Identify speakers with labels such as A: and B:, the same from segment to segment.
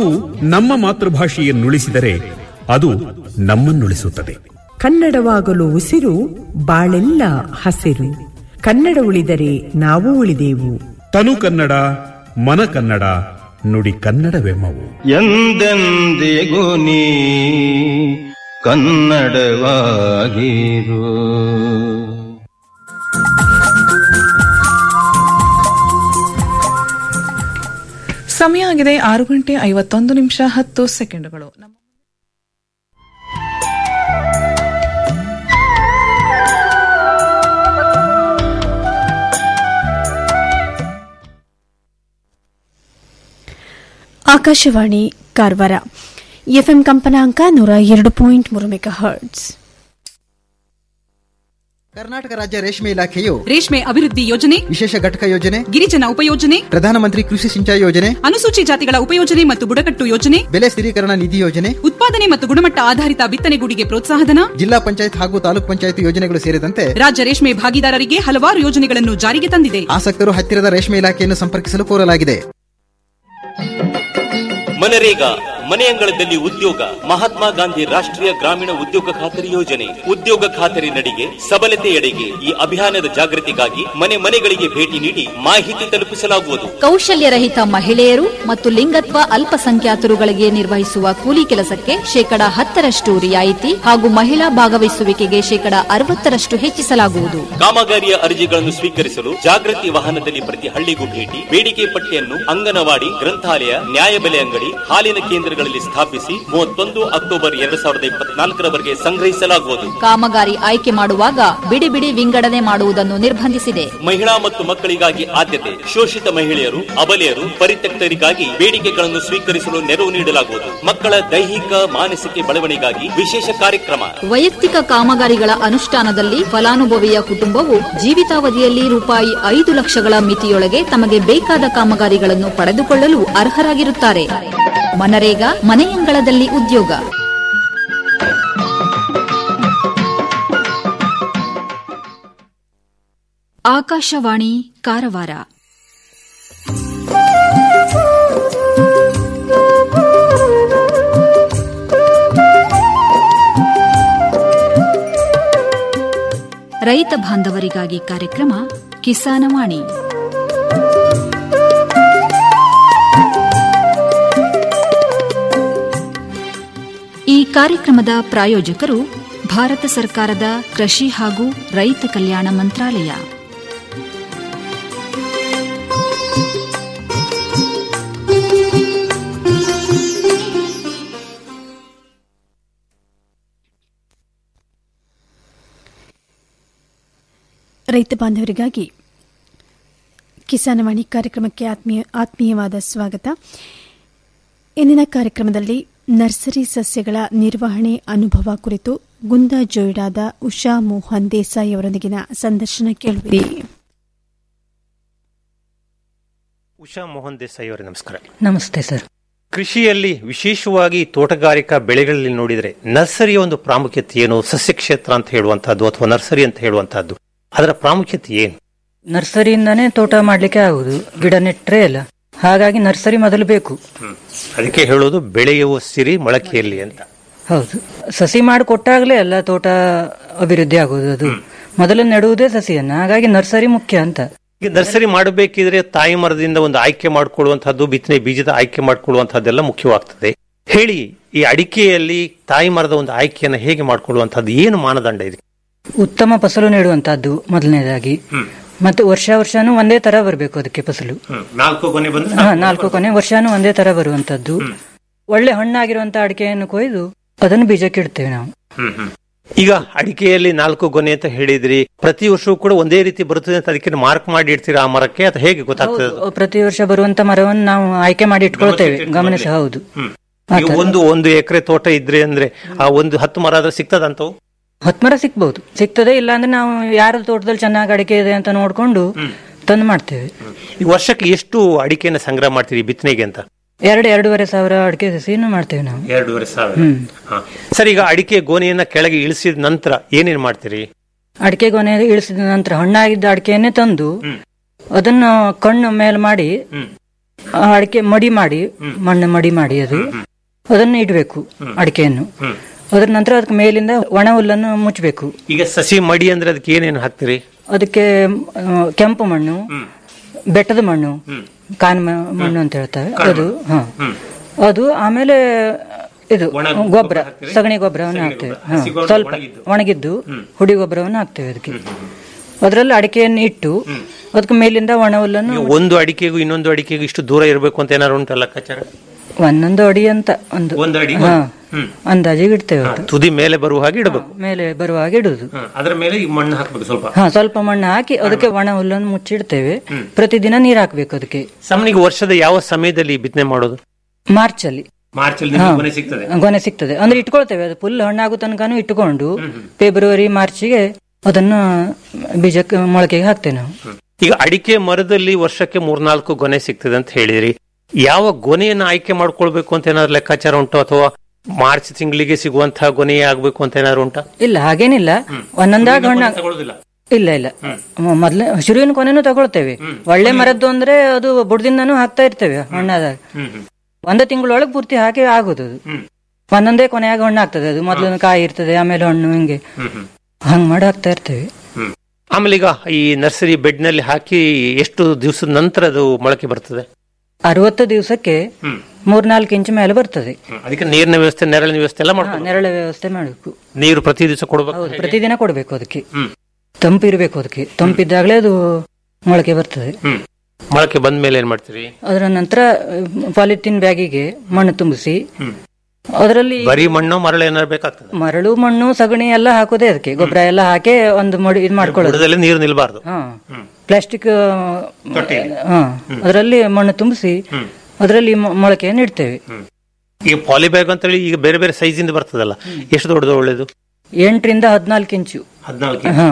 A: ನಾವು ನಮ್ಮ ಮಾತೃಭಾಷೆಯನ್ನುಳಿಸಿದರೆ ಅದು ನಮ್ಮನ್ನುಳಿಸುತ್ತದೆ
B: ಕನ್ನಡವಾಗಲು ಉಸಿರು ಬಾಳೆಲ್ಲ ಹಸಿರು ಕನ್ನಡ ಉಳಿದರೆ ನಾವು ಉಳಿದೆವು
A: ತನು ಕನ್ನಡ ಮನ ಕನ್ನಡ ನುಡಿ ಕನ್ನಡವೆಮ್ಮವು
C: ಎಂದೆಂದಿಗೂ ನೀ ಕನ್ನಡವಾಗಿರು
D: ಸಮಯ ಆಗಿದೆ ಆರು ಗಂಟೆ ಐವತ್ತೊಂದು ನಿಮಿಷ ಹತ್ತು ಸೆಕೆಂಡುಗಳು ನಮ್ಮ
E: ಆಕಾಶವಾಣಿ ಕಾರವಾರ ಎಫ್ಎಂ ಕಂಪನಾಂಕ ನೂರ ಎರಡು ಪಾಯಿಂಟ್ ಮೂರು ಮೆಗಾ ಹರ್ಟ್ಸ್
F: ಕರ್ನಾಟಕ ರಾಜ್ಯ ರೇಷ್ಮೆ ಇಲಾಖೆಯು
G: ರೇಷ್ಮೆ ಅಭಿವೃದ್ಧಿ ಯೋಜನೆ
F: ವಿಶೇಷ ಘಟಕ ಯೋಜನೆ
G: ಗಿರಿಜನ ಉಪಯೋಜನೆ
F: ಪ್ರಧಾನಮಂತ್ರಿ ಕೃಷಿ ಸಿಂಚಾಯಿ ಯೋಜನೆ
G: ಅನುಸೂಚಿ ಜಾತಿಗಳ ಉಪಯೋಜನೆ ಮತ್ತು ಬುಡಕಟ್ಟು ಯೋಜನೆ
F: ಬೆಲೆ ಸ್ಥಿರೀಕರಣ ನಿಧಿ ಯೋಜನೆ
G: ಉತ್ಪಾದನೆ ಮತ್ತು ಗುಣಮಟ್ಟ ಆಧಾರಿತ ಬಿತ್ತನೆಗೂಡಿಗೆ ಪ್ರೋತ್ಸಾಹಧನ
F: ಜಿಲ್ಲಾ ಪಂಚಾಯತ್ ಹಾಗೂ ತಾಲೂಕ್ ಪಂಚಾಯತ್ ಯೋಜನೆಗಳು ಸೇರಿದಂತೆ
G: ರಾಜ್ಯ ರೇಷ್ಮೆ ಭಾಗಿದಾರರಿಗೆ ಹಲವಾರು ಯೋಜನೆಗಳನ್ನು ಜಾರಿಗೆ ತಂದಿದೆ
F: ಆಸಕ್ತರು ಹತ್ತಿರದ ರೇಷ್ಮೆ ಇಲಾಖೆಯನ್ನು ಸಂಪರ್ಕಿಸಲು ಕೋರಲಾಗಿದೆ
H: ಮನರೇಗಾ ಮನೆಯಂಗಳದಲ್ಲಿ ಉದ್ಯೋಗ ಮಹಾತ್ಮ ಗಾಂಧಿ ರಾಷ್ಟ್ರೀಯ ಗ್ರಾಮೀಣ ಉದ್ಯೋಗ ಖಾತರಿ ಯೋಜನೆ ಉದ್ಯೋಗ ಖಾತರಿ ನಡಿಗೆ ಸಬಲತೆಯೆಡೆಗೆ ಈ ಅಭಿಯಾನದ ಜಾಗೃತಿಗಾಗಿ ಮನೆ ಮನೆಗಳಿಗೆ ಭೇಟಿ ನೀಡಿ ಮಾಹಿತಿ ತಲುಪಿಸಲಾಗುವುದು
I: ಕೌಶಲ್ಯರಹಿತ ಮಹಿಳೆಯರು ಮತ್ತು ಲಿಂಗತ್ವ ಅಲ್ಪಸಂಖ್ಯಾತರುಗಳಿಗೆ ನಿರ್ವಹಿಸುವ ಕೂಲಿ ಕೆಲಸಕ್ಕೆ ಶೇಕಡ ಹತ್ತರಷ್ಟು ರಿಯಾಯಿತಿ ಹಾಗೂ ಮಹಿಳಾ ಭಾಗವಹಿಸುವಿಕೆಗೆ ಶೇಕಡ ಅರವತ್ತರಷ್ಟು ಹೆಚ್ಚಿಸಲಾಗುವುದು
H: ಕಾಮಗಾರಿಯ ಅರ್ಜಿಗಳನ್ನು ಸ್ವೀಕರಿಸಲು ಜಾಗೃತಿ ವಾಹನದಲ್ಲಿ ಪ್ರತಿ ಹಳ್ಳಿಗೂ ಭೇಟಿ ಬೇಡಿಕೆ ಪಟ್ಟಿಯನ್ನು ಅಂಗನವಾಡಿ ಗ್ರಂಥಾಲಯ ನ್ಯಾಯಬೆಲೆ ಅಂಗಡಿ ಹಾಲಿನ ಕೇಂದ್ರಗಳಲ್ಲಿ ಸ್ಥಾಪಿಸಿ ಮೂವತ್ತೊಂದು ಅಕ್ಟೋಬರ್ ಎರಡು ಸಾವಿರದ ಇಪ್ಪತ್ನಾಲ್ಕರವರೆಗೆ ಸಂಗ್ರಹಿಸಲಾಗುವುದು
I: ಕಾಮಗಾರಿ ಆಯ್ಕೆ ಮಾಡುವಾಗ ಬಿಡಿ ಬಿಡಿ ವಿಂಗಡಣೆ ಮಾಡುವುದನ್ನು ನಿರ್ಬಂಧಿಸಿದೆ
H: ಮಹಿಳಾ ಮತ್ತು ಮಕ್ಕಳಿಗಾಗಿ ಆದ್ಯತೆ ಶೋಷಿತ ಮಹಿಳೆಯರು ಅಬಲೆಯರು ಪರಿತ್ಯಕ್ತರಿಗಾಗಿ ಬೇಡಿಕೆಗಳನ್ನು ಸ್ವೀಕರಿಸಲು ನೆರವು ನೀಡಲಾಗುವುದು ಮಕ್ಕಳ ದೈಹಿಕ ಮಾನಸಿಕ ಬೆಳವಣಿಗಾಗಿ ವಿಶೇಷ ಕಾರ್ಯಕ್ರಮ
I: ವೈಯಕ್ತಿಕ ಕಾಮಗಾರಿಗಳ ಅನುಷ್ಠಾನದಲ್ಲಿ ಫಲಾನುಭವಿಯ ಕುಟುಂಬವು ಜೀವಿತಾವಧಿಯಲ್ಲಿ ರೂಪಾಯಿ ಐದು ಲಕ್ಷಗಳ ಮಿತಿಯೊಳಗೆ ತಮಗೆ ಬೇಕಾದ ಕಾಮಗಾರಿಗಳನ್ನು ಪಡೆದುಕೊಳ್ಳಲು ಅರ್ಹರಾಗಿರುತ್ತಾರೆ ಮನರೇಗಾ ಮನೆಯಂಗಳದಲ್ಲಿ ಉದ್ಯೋಗ ಆಕಾಶವಾಣಿ ಕಾರವಾರ ರೈತ ಬಾಂಧವರಿಗಾಗಿ ಕಾರ್ಯಕ್ರಮ ಕಿಸಾನವಾಣಿ ಈ ಕಾರ್ಯಕ್ರಮದ ಪ್ರಾಯೋಜಕರು ಭಾರತ ಸರ್ಕಾರದ ಕೃಷಿ ಹಾಗೂ ರೈತ ಕಲ್ಯಾಣ ಮಂತ್ರಾಲಯ
E: ರೈತ ಬಾಂಧವರಿಗಾಗಿ ಕಿಸಾನವಾಣಿ ಕಾರ್ಯಕ್ರಮಕ್ಕೆ ಆತ್ಮೀಯ ಆತ್ಮೀಯವಾದ ಸ್ವಾಗತ ಇಂದಿನ ಕಾರ್ಯಕ್ರಮದಲ್ಲಿ ನರ್ಸರಿ ಸಸ್ಯಗಳ ನಿರ್ವಹಣೆ ಅನುಭವ ಕುರಿತು ಗುಂದ ಜೋಯಿಡಾದ ಉಷಾ ಮೋಹನ್ ದೇಸಾಯಿ ಅವರೊಂದಿಗಿನ ಸಂದರ್ಶನ ಕೇಳುವಿರಿ
J: ಉಷಾ ಮೋಹನ್ ದೇಸಾಯಿ ಅವರೇ ನಮಸ್ಕಾರ
K: ನಮಸ್ತೆ ಸರ್
J: ಕೃಷಿಯಲ್ಲಿ ವಿಶೇಷವಾಗಿ ತೋಟಗಾರಿಕಾ ಬೆಳೆಗಳಲ್ಲಿ ನೋಡಿದರೆ ನರ್ಸರಿಯ ಒಂದು ಪ್ರಾಮುಖ್ಯತೆ ಏನು ಸಸ್ಯ ಕ್ಷೇತ್ರ ಅಂತ ಹೇಳುವಂತಹದ್ದು ಅಥವಾ ನರ್ಸರಿ ಅಂತ ಹೇಳುವಂತಹದ್ದು ಅದರ ಪ್ರಾಮುಖ್ಯತೆ ಏನು
K: ನರ್ಸರಿಯಿಂದಾನೇ ತೋಟ ಮಾಡ್ಲಿಕ್ಕೆ ಆಗುದು ಗಿಡ ನೆಟ್ರೆ ಅಲ್ಲ ಹಾಗಾಗಿ ನರ್ಸರಿ ಮೊದಲು ಬೇಕು
J: ಅದಕ್ಕೆ ಹೇಳೋದು ಬೆಳೆಯುವ ಸಿರಿ ಮೊಳಕೆಯಲ್ಲಿ ಅಂತ
K: ಹೌದು ಸಸಿ ಮಾಡಿ ಕೊಟ್ಟಾಗಲೇ ಅಲ್ಲ ತೋಟ ಅಭಿವೃದ್ಧಿ ಆಗುದು ಅದು ಮೊದಲು ನೆಡುವುದೇ ಸಸಿಯನ್ನ ಹಾಗಾಗಿ ನರ್ಸರಿ ಮುಖ್ಯ ಅಂತ
J: ಈಗ ನರ್ಸರಿ ಮಾಡಬೇಕಿದ್ರೆ ತಾಯಿ ಮರದಿಂದ ಒಂದು ಆಯ್ಕೆ ಮಾಡಿಕೊಳ್ಳುವಂತಹದ್ದು ಬಿತ್ತನೆ ಬೀಜದ ಆಯ್ಕೆ ಮಾಡಿಕೊಳ್ಳುವಂತಹದ್ದೆಲ್ಲ ಮುಖ್ಯವಾಗ್ತದೆ ಹೇಳಿ ಈ ಅಡಿಕೆಯಲ್ಲಿ ತಾಯಿ ಮರದ ಒಂದು ಆಯ್ಕೆಯನ್ನು ಹೇಗೆ ಮಾಡಿಕೊಳ್ಳುವಂತಹದ್ದು ಏನು ಮಾನದಂಡ ಇದೆ
K: ಉತ್ತಮ ಫಸಲು ನೀಡುವಂತಹದ್ದು ಮೊದಲನೇದಾಗಿ ಮತ್ತೆ ವರ್ಷ ವರ್ಷನೂ ಒಂದೇ ತರ ಬರಬೇಕು ಅದಕ್ಕೆ ಫಸಲು
J: ನಾಲ್ಕು ಕೊನೆ ಬಂದು
K: ಹಾ ನಾಲ್ಕು ಕೊನೆ ವರ್ಷನೂ ಒಂದೇ ತರ ಬರುವಂತದ್ದು ಒಳ್ಳೆ ಹಣ್ಣಾಗಿರುವಂತ ಅಡಿಕೆಯನ್ನು ಕೊಯ್ದು ಅದನ್ನು ಬೀಜಕ್ಕೆ ಇಡ್ತೇವೆ ನಾವು
J: ಈಗ ಅಡಿಕೆಯಲ್ಲಿ ನಾಲ್ಕು ಗೊನೆ ಅಂತ ಹೇಳಿದ್ರಿ ಪ್ರತಿ ವರ್ಷವೂ ಕೂಡ ಒಂದೇ ರೀತಿ ಬರುತ್ತದೆ ಅಂತ ಅದಕ್ಕೆ ಮಾರ್ಕ್ ಮಾಡಿ ಇಡ್ತೀರಾ ಆ ಮರಕ್ಕೆ ಅಥವಾ ಹೇಗೆ ಗೊತ್ತಾಗ್ತದೆ ಅದು?
K: ಹೌದು, ಪ್ರತಿ ವರ್ಷ ಬರುವಂತ ಮರವನ್ನು ನಾವು ಆಯ್ಕೆ ಮಾಡಿ ಇಟ್ಕೊಳ್ತೇವೆ ಗಮನಿಸಿ ಹೌದು
J: ಈಗ ಒಂದು ಒಂದು ಎಕರೆ ತೋಟ ಇದ್ರೆ ಅಂದ್ರೆ ಆ ಒಂದು ಹತ್ತು ಮರ ಆದ್ರೆ ಸಿಗ್ತದಂತವು
K: ಹತ್ತು ಮರ ಸಿಕ್ಬಹುದು ಸಿಗ್ತದೆ ಇಲ್ಲ ಅಂದ್ರೆ ನಾವು ಯಾರ ತೋಟದಲ್ಲಿ ಚೆನ್ನಾಗಿ ಅಡಿಕೆ ಇದೆ ಅಂತ ನೋಡ್ಕೊಂಡು ತಂದು ಮಾಡ್ತೇವೆ
J: ಈ ವರ್ಷಕ್ಕೆ ಎಷ್ಟು ಅಡಿಕೆನ ಸಂಗ್ರಹ ಮಾಡ್ತೀರಿ ಬಿತ್ತನೆಗೆ ಅಂತ
K: ಎರಡು ಎರಡೂವರೆ ಸಾವಿರ ಅಡಿಕೆ ಸಸಿಯನ್ನು ಮಾಡ್ತೇವೆ ನಾವು
J: ಎರಡೂವರೆ ಸಾವಿರ
K: ಹ್ಮ್.
J: ಸರ್ ಈಗ ಅಡಿಕೆ ಗೋನೆಯನ್ನ ಕೆಳಗೆ ಇಳಿಸಿದ ನಂತರ ಏನೇನ್ ಮಾಡ್ತೀರಿ
K: ಅಡಿಕೆ ಗೊನೆ ಇಳಿಸಿದ ನಂತರ ಹಣ್ಣಾಗಿದ್ದ ಅಡಿಕೆಯನ್ನೇ ತಂದು ಅದನ್ನ ಕಣ್ಣು ಮೇಲೆ ಮಾಡಿ ಆ ಅಡಿಕೆ ಮಡಿ ಮಾಡಿ ಮಣ್ಣು ಮಡಿ ಮಾಡಿ ಅದು ಅದನ್ನು ಇಡಬೇಕು ಅಡಿಕೆಯನ್ನು ಅದರ ನಂತರ ಅದಕ್ಕೆ ಮೇಲಿಂದ ಒಣ ಹುಲ್ಲನ್ನು ಮುಚ್ಚಬೇಕು
J: ಈಗ ಸಸಿ ಮಡಿ ಅಂದ್ರೆ ಅದಕ್ಕೆ ಏನೇನು ಹಾಕ್ತೀರಿ
K: ಅದಕ್ಕೆ ಆ, ಕೆಂಪು ಮಣ್ಣು ಬೆಟ್ಟದ ಮಣ್ಣು ಕಾನ್ ಮ- ಮಣ್ಣು ಅಂತ ಹೇಳ್ತಾರೆ ಅದು ಹ ಅದು ಆಮೇಲೆ ಇದು ಗೊಬ್ಬರ ಸಗಣಿ ಗೊಬ್ಬರವನ್ನು ಹಾಕ್ತೇವೆ ಹ, ಸ್ವಲ್ಪ ಒಣಗಿದ್ದು ಹುಡಿ ಗೊಬ್ಬರವನ್ನು ಹಾಕ್ತೇವೆ ಅದಕ್ಕೆ ಅದರಲ್ಲಿ ಅಡಿಕೆಯನ್ನು ಇಟ್ಟು ಅದಕ್ಕೆ ಮೇಲಿಂದ ಒಣ ಹುಲ್ಲನ್ನು
J: ಈಗ ಒಂದು ಅಡಿಕೆಗೂ ಇನ್ನೊಂದು ಅಡಿಕೆಗೂ ಇಷ್ಟು ದೂರ ಇರಬೇಕು ಅಂತ ಏನಾರು ಉಂಟಲ್ಲ ಲೆಕ್ಕಾಚಾರ
K: ಒಂದೊಂದು ಅಡಿ ಅಂತ ಒಂದು
J: ಒಂದು ಅಡಿ
K: ಹ, ಅಂದಾಜಿಗೆ ಇಡ್ತೇವೆ ಅದು.
J: ತುದಿ ಮೇಲೆ ಬರುವ ಹಾಗೆ ಇಡಬೇಕು
K: ಮೇಲೆ ಬರುವ ಹಾಗೆ ಇಡುದು
J: ಅದರ ಮೇಲೆ ಈ ಮಣ್ಣು ಹಾಕ್ಬೇಕು ಸ್ವಲ್ಪ
K: ಹಾ ಸ್ವಲ್ಪ ಮಣ್ಣು ಹಾಕಿ ಅದಕ್ಕೆ ಒಣ ಹುಲ್ಲನ್ನು ಮುಚ್ಚಿಡ್ತೇವೆ ಪ್ರತಿದಿನ ನೀರು ಹಾಕ್ಬೇಕು ಅದಕ್ಕೆ
J: ಸಾಮಾನ್ಯ ವರ್ಷದ ಯಾವ ಸಮಯದಲ್ಲಿ ಬಿತ್ತನೆ ಮಾಡೋದು
K: ಮಾರ್ಚ್ ಅಲ್ಲಿ
J: ಮಾರ್ಚ್ ಅಲ್ಲಿ
K: ಹಾ.
J: ಕೊನೆ ಸಿಗ್ತದೆ
K: ಗೊನೆ ಸಿಗ್ತದೆ ಅಂದ್ರೆ ಇಟ್ಕೊಳ್ತೇವೆ ಅದು ಫುಲ್ ಹಣ್ಣಾಗೋ ತನಕನೂ ಇಟ್ಟುಕೊಂಡು ಫೆಬ್ರವರಿ ಮಾರ್ಚ್ಗೆ ಅದನ್ನ ಬೀಜಕ್ಕೆ ಮೊಳಕೆಗೆ ಹಾಕ್ತೇವೆ ನಾವು
J: ಈಗ ಅಡಿಕೆ ಮರದಲ್ಲಿ ವರ್ಷಕ್ಕೆ ಮೂರ್ನಾಲ್ಕು ಗೊನೆ ಸಿಗ್ತದೆ ಅಂತ ಹೇಳಿದ್ರಿ ಯಾವ ಗೊನೆಯನ್ನು ಆಯ್ಕೆ ಮಾಡ್ಕೊಳ್ಬೇಕು ಅಂತ ಏನಾದ್ರು ಲೆಕ್ಕಾಚಾರ ಉಂಟು ಅಥವಾ ಮಾರ್ಚ್ ತಿಂಗಳಿಗೆ ಸಿಗುವಂತಹ ಗೊನೆಯೇ ಆಗ್ಬೇಕು ಅಂತ ಏನಾದ್ರು ಉಂಟಾ
K: ಇಲ್ಲ ಹಾಗೇನಿಲ್ಲ ಒಂದೊಂದಾಗ ಹಣ್ಣ
J: ತಗೊಳ್ಳೋದಿಲ್ಲ
K: ಇಲ್ಲ ಇಲ್ಲ ಮೊದ್ಲ ಶುರುವಿನ ಕೊನೆನೂ ತಗೊಳ್ತೇವೆ ಒಳ್ಳೆ ಮರದ್ದು ಅಂದ್ರೆ ಅದು ಬುಡದಿಂದನೂ ಹಾಕ್ತಾ ಇರ್ತೇವೆ ಹಣ್ಣಾದಾಗ ಒಂದು ತಿಂಗಳೊಳಗೆ ಪೂರ್ತಿ ಹಾಕಿ ಆಗೋದು ಅದು ಒಂದೊಂದೇ ಕೊನೆಯಾಗ ಹಣ್ಣು ಆಗ್ತದೆ ಅದು ಮೊದ್ಲು ಕಾಯಿ ಇರ್ತದೆ ಆಮೇಲೆ ಹಣ್ಣು ಹಿಂಗೆ ಹಂಗ್ ಮಾಡಿ ಹಾಕ್ತಾ ಇರ್ತೇವೆ
J: ಆಮೇಲೆ ಈಗ ಈ ನರ್ಸರಿ ಬೆಡ್ ನಲ್ಲಿ ಹಾಕಿ ಎಷ್ಟು ದಿವಸದ ನಂತರ ಅದು ಮೊಳಕೆ ಬರ್ತದೆ
K: ಅರವತ್ತು ದಿವಸಕ್ಕೆ ಮೂರ್ನಾಲ್ಕು ಇಂಚು ಮೇಲೆ ಬರ್ತದೆ
J: ಅದಕ್ಕೆ ನೀರಿನ ವ್ಯವಸ್ಥೆ ನೆರಳಿನ ವ್ಯವಸ್ಥೆ ಎಲ್ಲ
K: ಹಾ,
J: ಮಾಡ್ಕೊಂಡು
K: ನೆರಳ ವ್ಯವಸ್ಥೆ ಮಾಡಬೇಕು
J: ನೀರು ಪ್ರತಿ ದಿವಸ ಕೊಡ್ಬೇಕು
K: ಹೌದು ಪ್ರತಿದಿನ ಕೊಡ್ಬೇಕು ಅದಕ್ಕೆ ತಂಪು ಇರಬೇಕು ಅದಕ್ಕೆ ತಂಪಿದ್ದಾಗಲೇ ಅದು ಮೊಳಕೆ ಬರ್ತದೆ
J: ಮೊಳಕೆ ಬಂದ ಮೇಲೆ ಏನ್ ಮಾಡ್ತೀರಿ
K: ಅದರ ನಂತರ ಪಾಲಿಥಿನ್ ಬ್ಯಾಗಿಗೆ ಮಣ್ಣು ತುಂಬಿಸಿ ಅದರಲ್ಲಿ
J: ಬರೀ ಮಣ್ಣು ಮರಳು ಏನಾರು ಬೇಕಾಗ್ತದೆ
K: ಮರಳು ಮಣ್ಣು ಸಗಣಿ ಎಲ್ಲ ಹಾಕೋದೇ ಅದಕ್ಕೆ ಗೊಬ್ಬರ ಎಲ್ಲ ಹಾಕಿ ಒಂದು ಮಡಿ ಇದು ಮಾಡ್ಕೊಳ್ಳೋದು
J: ಬುಡದಲ್ಲಿ ನೀರು ನಿಲ್ಬಾರ್ದು
K: ಹಾ ಪ್ಲಾಸ್ಟಿಕ್ ಹಾ ಅದರಲ್ಲಿ ಮಣ್ಣು ತುಂಬಿಸಿ ಅದರಲ್ಲಿ ಮೊ- ಮೊಳಕೆಯನ್ನು ಇಡ್ತೇವೆ
J: ಈಗ ಪಾಲಿ ಬ್ಯಾಗ್ ಅಂತ ಹೇಳಿ ಈಗ ಬೇರೆ ಬೇರೆ ಸೈಜ್ ಇಂದ ಬರ್ತದಲ್ಲ ಎಷ್ಟು ದೊಡ್ಡದು ಒಳ್ಳೇದು
K: ಎಂಟರಿಂದ ಹದಿನಾಲ್ಕು ಇಂಚು
J: ಹದಿನಾಲ್ಕು
K: ಹಾ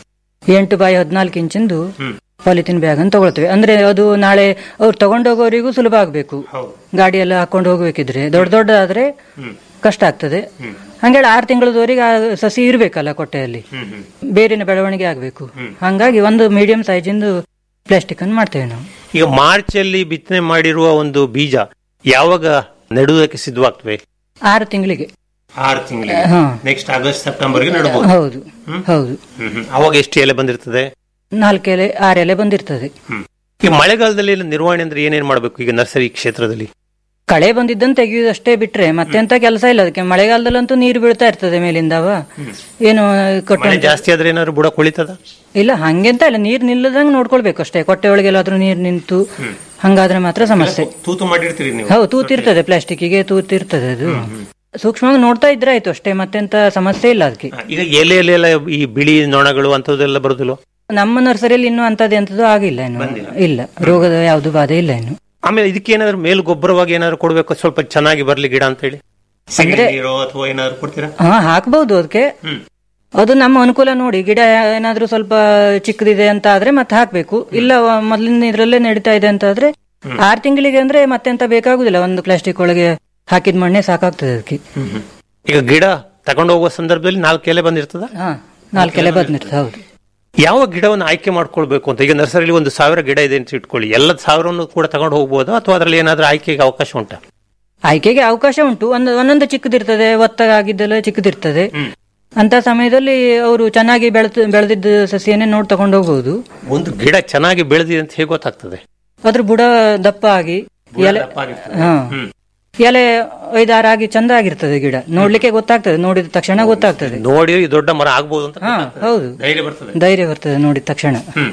K: ಎಂಟು ಬಾಯಿ ಹದಿನಾಲ್ಕು ಇಂಚಿಂದು ಪಾಲಿಥಿನ್ ಬ್ಯಾಗ್ ಅಂತ ತಗೊಳ್ತೇವೆ ಅಂದ್ರೆ ಅದು ನಾಳೆ ಅವ್ರು ತಗೊಂಡೋಗೋರಿಗೂ ಸುಲಭ ಆಗ್ಬೇಕು ಗಾಡಿ ಎಲ್ಲ ಹಾಕೊಂಡು ಹೋಗ್ಬೇಕಿದ್ರೆ ದೊಡ್ಡ ದೊಡ್ಡದಾದ್ರೆ ಕಷ್ಟ ಆಗ್ತದೆ ಹಂಗೇಳಿ ಆರು ತಿಂಗಳದವರೆಗೆ ಆ ಸಸಿ ಇರ್ಬೇಕಲ್ಲ ಕೊಟ್ಟೆಯಲ್ಲಿ ಬೇರಿನ ಬೆಳವಣಿಗೆ ಆಗ್ಬೇಕು ಹಂಗಾಗಿ ಒಂದು ಮೀಡಿಯಂ ಸೈಜಿಂದು ಪ್ಲಾಸ್ಟಿಕ್ ಅನ್ನು ಮಾಡ್ತೇವೆ ನಾವು
J: ಈಗ ಮಾರ್ಚ್ ಅಲ್ಲಿ ಬಿತ್ತನೆ ಮಾಡಿರುವ ಒಂದು ಬೀಜ ಯಾವಾಗ ನೆಡುವುದಕ್ಕೆ ಸಿದ್ಧವಾಗ್ತವೆ
K: ಆರು ತಿಂಗಳಿಗೆ
J: ಆರು ತಿಂಗಳಿಗೆ
K: ಹಾ.
J: ನೆಕ್ಸ್ಟ್ ಆಗಸ್ಟ್ ಸೆಪ್ಟೆಂಬರ್ಗೆ ನೆಡಬಹುದು
K: ಹೌದು ಹೌದು
J: ಅವಾಗ ಎಷ್ಟು ಎಲೆ ಬಂದಿರ್ತದೆ
K: ನಾಲ್ಕು ಎಲೆ ಆರು ಎಲೆ ಬಂದಿರ್ತದೆ
J: ಈ ಮಳೆಗಾಲದಲ್ಲಿ ನಿರ್ವಹಣೆ ಅಂದ್ರೆ ಏನೇನ್ ಮಾಡಬೇಕು ಈಗ ನರ್ಸರಿ ಕ್ಷೇತ್ರದಲ್ಲಿ
K: ಕಳೆ ಬಂದಿದ್ದನ್ನು ತೆಗೆಯುವುದಷ್ಟೇ ಬಿಟ್ರೆ ಮತ್ತೆಂತ ಕೆಲಸ ಇಲ್ಲ ಅದಕ್ಕೆ ಮಳೆಗಾಲದಲ್ಲಂತೂ ನೀರು ಬೀಳ್ತಾ ಇರ್ತದೆ ಮೇಲಿಂದವ ಏನು ಕೊಟ್ಟು
J: ಮಳೆ ಜಾಸ್ತಿ ಆದ್ರೆ ಏನಾದ್ರು ಬುಡ ಕೊಳಿತದ
K: ಇಲ್ಲ ಹಂಗೆಂತ ಇಲ್ಲ ನೀರ್ ನಿಲ್ಲದಂಗ್ ನೋಡ್ಕೊಳ್ಬೇಕು ಅಷ್ಟೇ ಕೊಟ್ಟೆ ಒಳಗೆಲ್ಲಾದ್ರೂ ನೀರ್ ನಿಂತು ಹಂಗಾದ್ರೆ ಮಾತ್ರ ಸಮಸ್ಯೆ
J: ತೂತು ಮಾಡಿರ್ತೀರಿ ನೀವು
K: ಹೌದು ತೂತಿರ್ತದೆ ಪ್ಲಾಸ್ಟಿಕ್ಗೆ ತೂತಿರ್ತದೆ ಅದು ಸೂಕ್ಷ್ಮವಾಗಿ ನೋಡ್ತಾ ಇದ್ರೆ ಆಯ್ತು ಅಷ್ಟೇ ಮತ್ತೆಂತ ಸಮಸ್ಯೆ ಇಲ್ಲ ಅದಕ್ಕೆ
J: ಈಗ ಎಲೆ ಎಲೆ ಎಲ್ಲ ಈ ಬಿಳಿ ನೊಣಗಳು ಅಂತದೆಲ್ಲ ಬರುದಿಲ್ವ
K: ನಮ್ಮ ನರ್ಸರಿಯಲ್ಲಿ ಇನ್ನೂ ಅಂತದ್ದು ಎಂತದ್ದು ಆಗಿಲ್ಲ ಇನ್ನು ಇಲ್ಲ ರೋಗದ ಯಾವ್ದು ಬಾಧೆ ಇಲ್ಲ ಇನ್ನು
J: ಆಮೇಲೆ ಇದಕ್ಕೆ ಏನಾದ್ರು ಮೇಲು ಗೊಬ್ಬರವಾಗಿ ಏನಾದ್ರು ಕೊಡ್ಬೇಕು ಸ್ವಲ್ಪ ಚೆನ್ನಾಗಿ ಬರ್ಲಿ ಗಿಡ ಅಂತ ಹೇಳಿ
K: ಅಂದ್ರೆ-
J: ನೀರು ಅಥವಾ ಏನಾದ್ರು ಕೊಡ್ತೀರಾ
K: ಹಾ ಹಾಕ್ಬಹುದು ಅದಕ್ಕೆ ಅದು ನಮ್ಮ ಅನುಕೂಲ ನೋಡಿ ಗಿಡ ಏನಾದ್ರೂ ಸ್ವಲ್ಪ ಚಿಕ್ಕದಿದೆ ಅಂತ ಆದ್ರೆ ಮತ್ತೆ ಹಾಕ್ಬೇಕು ಇಲ್ಲ ವ- ಮೊದ್ಲಿನ ಇದ್ರಲ್ಲೇ ನಡೀತಾ ಇದೆ ಅಂತ ಆದ್ರೆ ಆರ್ ತಿಂಗಳಿಗೆ ಅಂದ್ರೆ ಮತ್ತೆಂತ ಬೇಕಾಗುದಿಲ್ಲ ಒಂದು ಪ್ಲಾಸ್ಟಿಕ್ ಒಳಗೆ ಹಾಕಿದ ಮಣ್ಣೆ ಸಾಕಾಗ್ತದೆ ಅದಕ್ಕೆ
J: ಈಗ ಗಿಡ ತಗೊಂಡು ಹೋಗುವ ಸಂದರ್ಭದಲ್ಲಿ ನಾಲ್ಕು ಎಲೆ ಬಂದಿರ್ತದ
K: ಹಾ ನಾಲ್ಕು ಎಲೆ ಬಂದಿರ್ತದೆ ಹೌದು
J: ಯಾವ ಗಿಡವನ್ನು ಆಯ್ಕೆ ಮಾಡ್ಕೊಳ್ಬೇಕು ಅಂತ ಈಗ ನರ್ಸರಿಲಿ ಒಂದು ಸಾವಿರ ಗಿಡ ಇದೆ ಅಂತ ಇಟ್ಕೊಳ್ಳಿ ಎಲ್ಲ ಸಾವಿರವನ್ನು ಕೂಡ ತಗೊಂಡು ಹೋಗ್ಬೋದು ಅಥವಾ ಅದರಲ್ಲಿ ಏನಾದ್ರೂ ಆಯ್ಕೆಗೆ ಅವಕಾಶ ಉಂಟಾ
K: ಆಯ್ಕೆಗೆ ಅವಕಾಶ ಉಂಟು ಒಂದು ಒಂದೊಂದು ಚಿಕ್ಕದಿರ್ತದೆ ಒತ್ತಾಗಿದ್ದೆಲ್ಲ ಚಿಕ್ಕದಿರ್ತದೆ ಅಂತ ಸಮಯದಲ್ಲಿ ಅವರು ಚೆನ್ನಾಗಿ ಬೆಳೆದ ಬೆಳೆದಿದ್ದ ಸಸಿಯನ್ನೇ ನೋಡಿ ತಗೊಂಡು ಹೋಗ್ಬೋದು
J: ಒಂದು ಗಿಡ ಚೆನ್ನಾಗಿ ಬೆಳೆದಿದೆ ಅಂತ ಹೇಗೆ ಗೊತ್ತಾಗ್ತದೆ
K: ಅದ್ರ ಬುಡ ದಪ್ಪ ಆಗಿ ಎಲೆ ಹಾ ಎಲೆ ಐದಾರಾಗಿ ಚಂದ ಆಗಿರ್ತದೆ ಗಿಡ ನೋಡ್ಲಿಕ್ಕೆ ಗೊತ್ತಾಗ್ತದೆ ನೋಡಿದ ತಕ್ಷಣ ಗೊತ್ತಾಗ್ತದೆ
J: ನೋಡಿ ಈ ದೊಡ್ಡ ಮರ ಆಗ್ಬೋದು ಅಂತ
K: ಹಾ ಹೌದು
J: ಧೈರ್ಯ ಬರ್ತದೆ
K: ಧೈರ್ಯ ಬರ್ತದೆ ನೋಡಿದ ತಕ್ಷಣ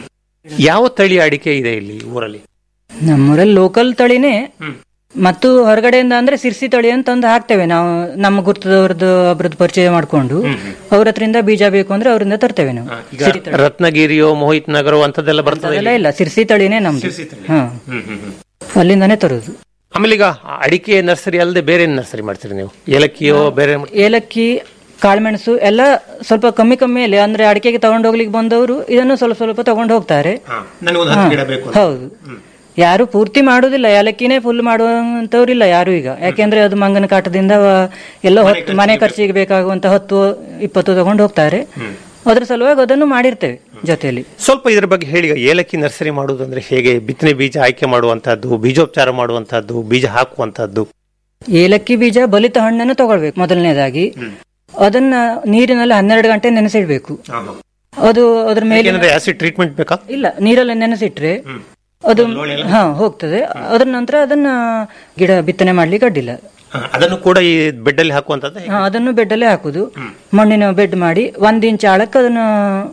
J: ಯಾವ ತಳಿ ಅಡಿಕೆ ಇದೆ ಇಲ್ಲಿ ಊರಲ್ಲಿ
K: ನಮ್ಮೂರಲ್ಲಿ ಲೋಕಲ್ ತಳಿನೇ ಮತ್ತು ಹೊರಗಡೆಯಿಂದ ಅಂದ್ರೆ ಸಿರ್ಸಿ ತಳಿ ಅಂತ ಒಂದು ಹಾಕ್ತೇವೆ ನಾವು ನಮ್ಮ ಗುರ್ತದವ್ರದ್ದು ಒಬ್ರದ್ದು ಪರಿಚಯ ಮಾಡ್ಕೊಂಡು ಅವ್ರ ಹತ್ರಿಂದ ಬೀಜ ಬೇಕು ಅಂದ್ರೆ ಅವರಿಂದ ತರ್ತೇವೆ ನಾವು
J: ಈಗ ರತ್ನಗಿರಿಯೋ ಮೋಹಿತ್ ನಗರೋ ಅಂತದೆಲ್ಲ ಬರ್ತದೆ
K: ಅದೆಲ್ಲ ಇಲ್ಲ ಸಿರ್ಸಿ ತಳಿನೇ ನಮ್ದು
J: ಸಿರ್ಸಿ ತಳಿ.
K: ಹಾ
J: ಹ್ಮ್, ಹ್ಮ್, ಹ್ಮ್.
K: ಅಲ್ಲಿಂದಾನೇ ತರೋದು
J: ಆಮೇಲೆ ಈಗ ಅಡಿಕೆ ನರ್ಸರಿ ಅಲ್ಲದೆ ಬೇರೆ ಏನ್ ನರ್ಸರಿ ಮಾಡ್ತೀರಿ ನೀವು ಏಲಕ್ಕಿಯೋ ಬೇರೆ
K: ಏಲಕ್ಕಿ ಕಾಳುಮೆಣಸು ಎಲ್ಲ ಸ್ವಲ್ಪ ಕಮ್ಮಿ ಕಮ್ಮಿಯಲ್ಲಿ ಅಂದ್ರೆ ಅಡಿಕೆಗೆ ತಗೊಂಡು ಹೋಗ್ಲಿಕ್ಕೆ ಬಂದವರು ಇದನ್ನು ಸ್ವಲ್ಪ ಸ್ವಲ್ಪ ತಗೊಂಡು ಹೋಗ್ತಾರೆ
J: ನನಗೊಂದು
K: ಹಾ,
J: ಹತ್ತು ಗಿಡ ಬೇಕು ಅಂತ.
K: ಹೌದು ಯಾರು ಪೂರ್ತಿ ಮಾಡುದಿಲ್ಲ ಏಲಕ್ಕಿನೇ ಫುಲ್ ಮಾಡುವಂತವ್ರಿಲ್ಲ ಯಾರು ಈಗ ಯಾಕೆಂದ್ರೆ ಅದು ಮಂಗನ ಕಾಟದಿಂದ ವ- ಎಲ್ಲ ಹೊತ್ತು ಮನೆ ಖರ್ಚಿಗೆ ಬೇಕಾಗುವಂತ ಹತ್ತು ಇಪ್ಪತ್ತು ತಗೊಂಡು ಹೋಗ್ತಾರೆ ಅದ್ರ ಸಲುವಾಗಿ ಅದನ್ನು ಮಾಡಿರ್ತೇವೆ ಜೊತೆಯಲ್ಲಿ
J: ಸ್ವಲ್ಪ ಇದರ ಬಗ್ಗೆ ಹೇಳಿ ಈಗ ಏಲಕ್ಕಿ ನರ್ಸರಿ ಮಾಡುವುದು ಅಂದ್ರೆ ಹೇಗೆ ಬಿತ್ತನೆ ಬೀಜ ಆಯ್ಕೆ ಮಾಡುವಂತಹದ್ದು ಬೀಜೋಪಚಾರ ಮಾಡುವಂತಹದ್ದು ಬೀಜ ಹಾಕುವಂತಹದ್ದು
K: ಏಲಕ್ಕಿ ಬೀಜ ಬಲಿತ ಹಣ್ಣನ್ನು ತಗೊಳ್ಬೇಕು ಮೊದಲನೇದಾಗಿ ಅದನ್ನ ನೀರಿನಲ್ಲಿ ಹನ್ನೆರಡು ಗಂಟೆ ನೆನೆಸಿಡ್ಬೇಕು ಅದು ಅದ್ರ ಮೇಲೆ
J: ಏನಾದ್ರೆ ಆಸಿಡ್ ಟ್ರೀಟ್ಮೆಂಟ್ ಬೇಕಾ
K: ಇಲ್ಲ ನೀರಲ್ಲಿ ನೆನೆಸಿಟ್ರೆ ಅದು ಹಾ ಹೋಗ್ತದೆ ಅದ್ರ ನಂತರ ಅದನ್ನ ಗಿಡ ಬಿತ್ತನೆ ಮಾಡ್ಲಿಕ್ಕೆ ಅಡ್ಡಿಲ್ಲ
J: ಹ, ಅದನ್ನು ಕೂಡ ಈ ಬೆಡ್ ಅಲ್ಲಿ ಹಾಕುವಂತದ್ದು
K: ಹಾ, ಅದನ್ನು ಬೆಡ್ಡಲ್ಲೇ ಹಾಕುದು ಮಣ್ಣಿನ ಬೆಡ್ ಮಾಡಿ ಒಂದ್ ಇಂಚ್ ಆಳಕ್ಕೆ ಅದನ್ನ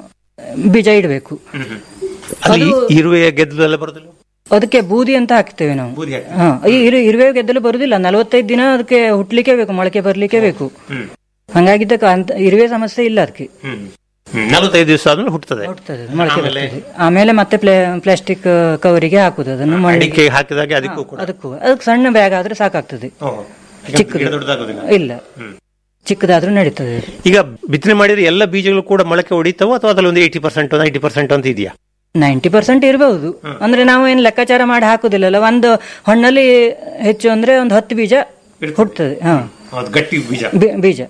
K: ಬೀಜ ಇಡಬೇಕು
J: ಅಲ್ಲಿ ಇರುವೆಯ ಗೆದ್ದಲು ಎಲ್ಲ ಬರೋದಿಲ್ಲ
K: ಅದಕ್ಕೆ ಬೂದಿ ಅಂತ ಹಾಕ್ತೇವೆ ನಾವು
J: ಬೂದಿ ಹಾಕ್ತೀವಿ.
K: ಹಾ ಈ ಇರು- ಇರುವೆ ಗೆದ್ದಲು ಬರುದಿಲ್ಲ ನಲವತ್ತೈದು ದಿನ ಅದಕ್ಕೆ ಹುಟ್ಲಿಕ್ಕೆ ಬೇಕು ಮೊಳಕೆ ಬರ್ಲಿಕ್ಕೆ ಬೇಕು ಹಂಗಾಗಿದ್ದಕ್ಕೆ ಅಂತ ಇರುವೆ ಸಮಸ್ಯೆ ಇಲ್ಲ ಅದಕ್ಕೆ
J: ನಲವತ್ತೈದು ದಿವಸ ಆದ್ಮೇಲೆ ಹುಟ್ಟುತ್ತದೆ
K: ಹುಟ್ತದೆ, ಮೊಳಕೆ ಬರ್ತದೆ ಆಮೇಲೆ ಮತ್ತೆ ಪ್ಲಾಸ್ಟಿಕ್ ಕವರಿಗೆ ಹಾಕುದು ಅದನ್ನು ಮಣ್ಣಿಗೆ
J: ಅಡಿಕೆ ಹಾಕಿದಾಗ ಅದಕ್ಕೂ ಕೂಡ
K: ಅದಕ್ಕೂ ಅದಕ್ಕೆ ಸಣ್ಣ ಬ್ಯಾಗ್ ಆದ್ರೆ ಸಾಕಾಗ್ತದೆ ಚಿಕ್ಕದು.
J: ಗಿಡ ದೊಡ್ಡದಾಗೋದಿಲ್ಲ
K: ಇಲ್ಲ ಚಿಕ್ಕದಾದ್ರೂ ನಡೀತದೆ
J: ಈಗ ಬಿತ್ತನೆ ಮಾಡಿದ್ರೆ ಎಲ್ಲ ಬೀಜಗಳು ಕೂಡ ಮೊಳಕೆ ಹೊಡಿತಾವ ಅಥವಾ ಅದ್ರಲ್ಲಿ ಒಂದು ಏಯ್ಟಿ ಪರ್ಸೆಂಟ್ ನೈಂಟಿ ಪರ್ಸೆಂಟ್ ಅಂತ ಇದೆಯಾ
K: ನೈಂಟಿ ಪರ್ಸೆಂಟ್ ಇರಬಹುದು ಅಂದ್ರೆ ನಾವು ಏನ್ ಲೆಕ್ಕಾಚಾರ ಮಾಡಿ ಹಾಕುದಿಲ್ಲಲ್ಲ ಒಂದು ಹಣ್ಣಲ್ಲಿ ಹೆಚ್ಚು ಅಂದ್ರೆ ಒಂದು ಹತ್ತು ಬೀಜ ಹುಟ್ತದೆ ಹಾ
J: ಗಟ್ಟಿ ಬೀಜ
K: ಬಿ- ಬೀಜ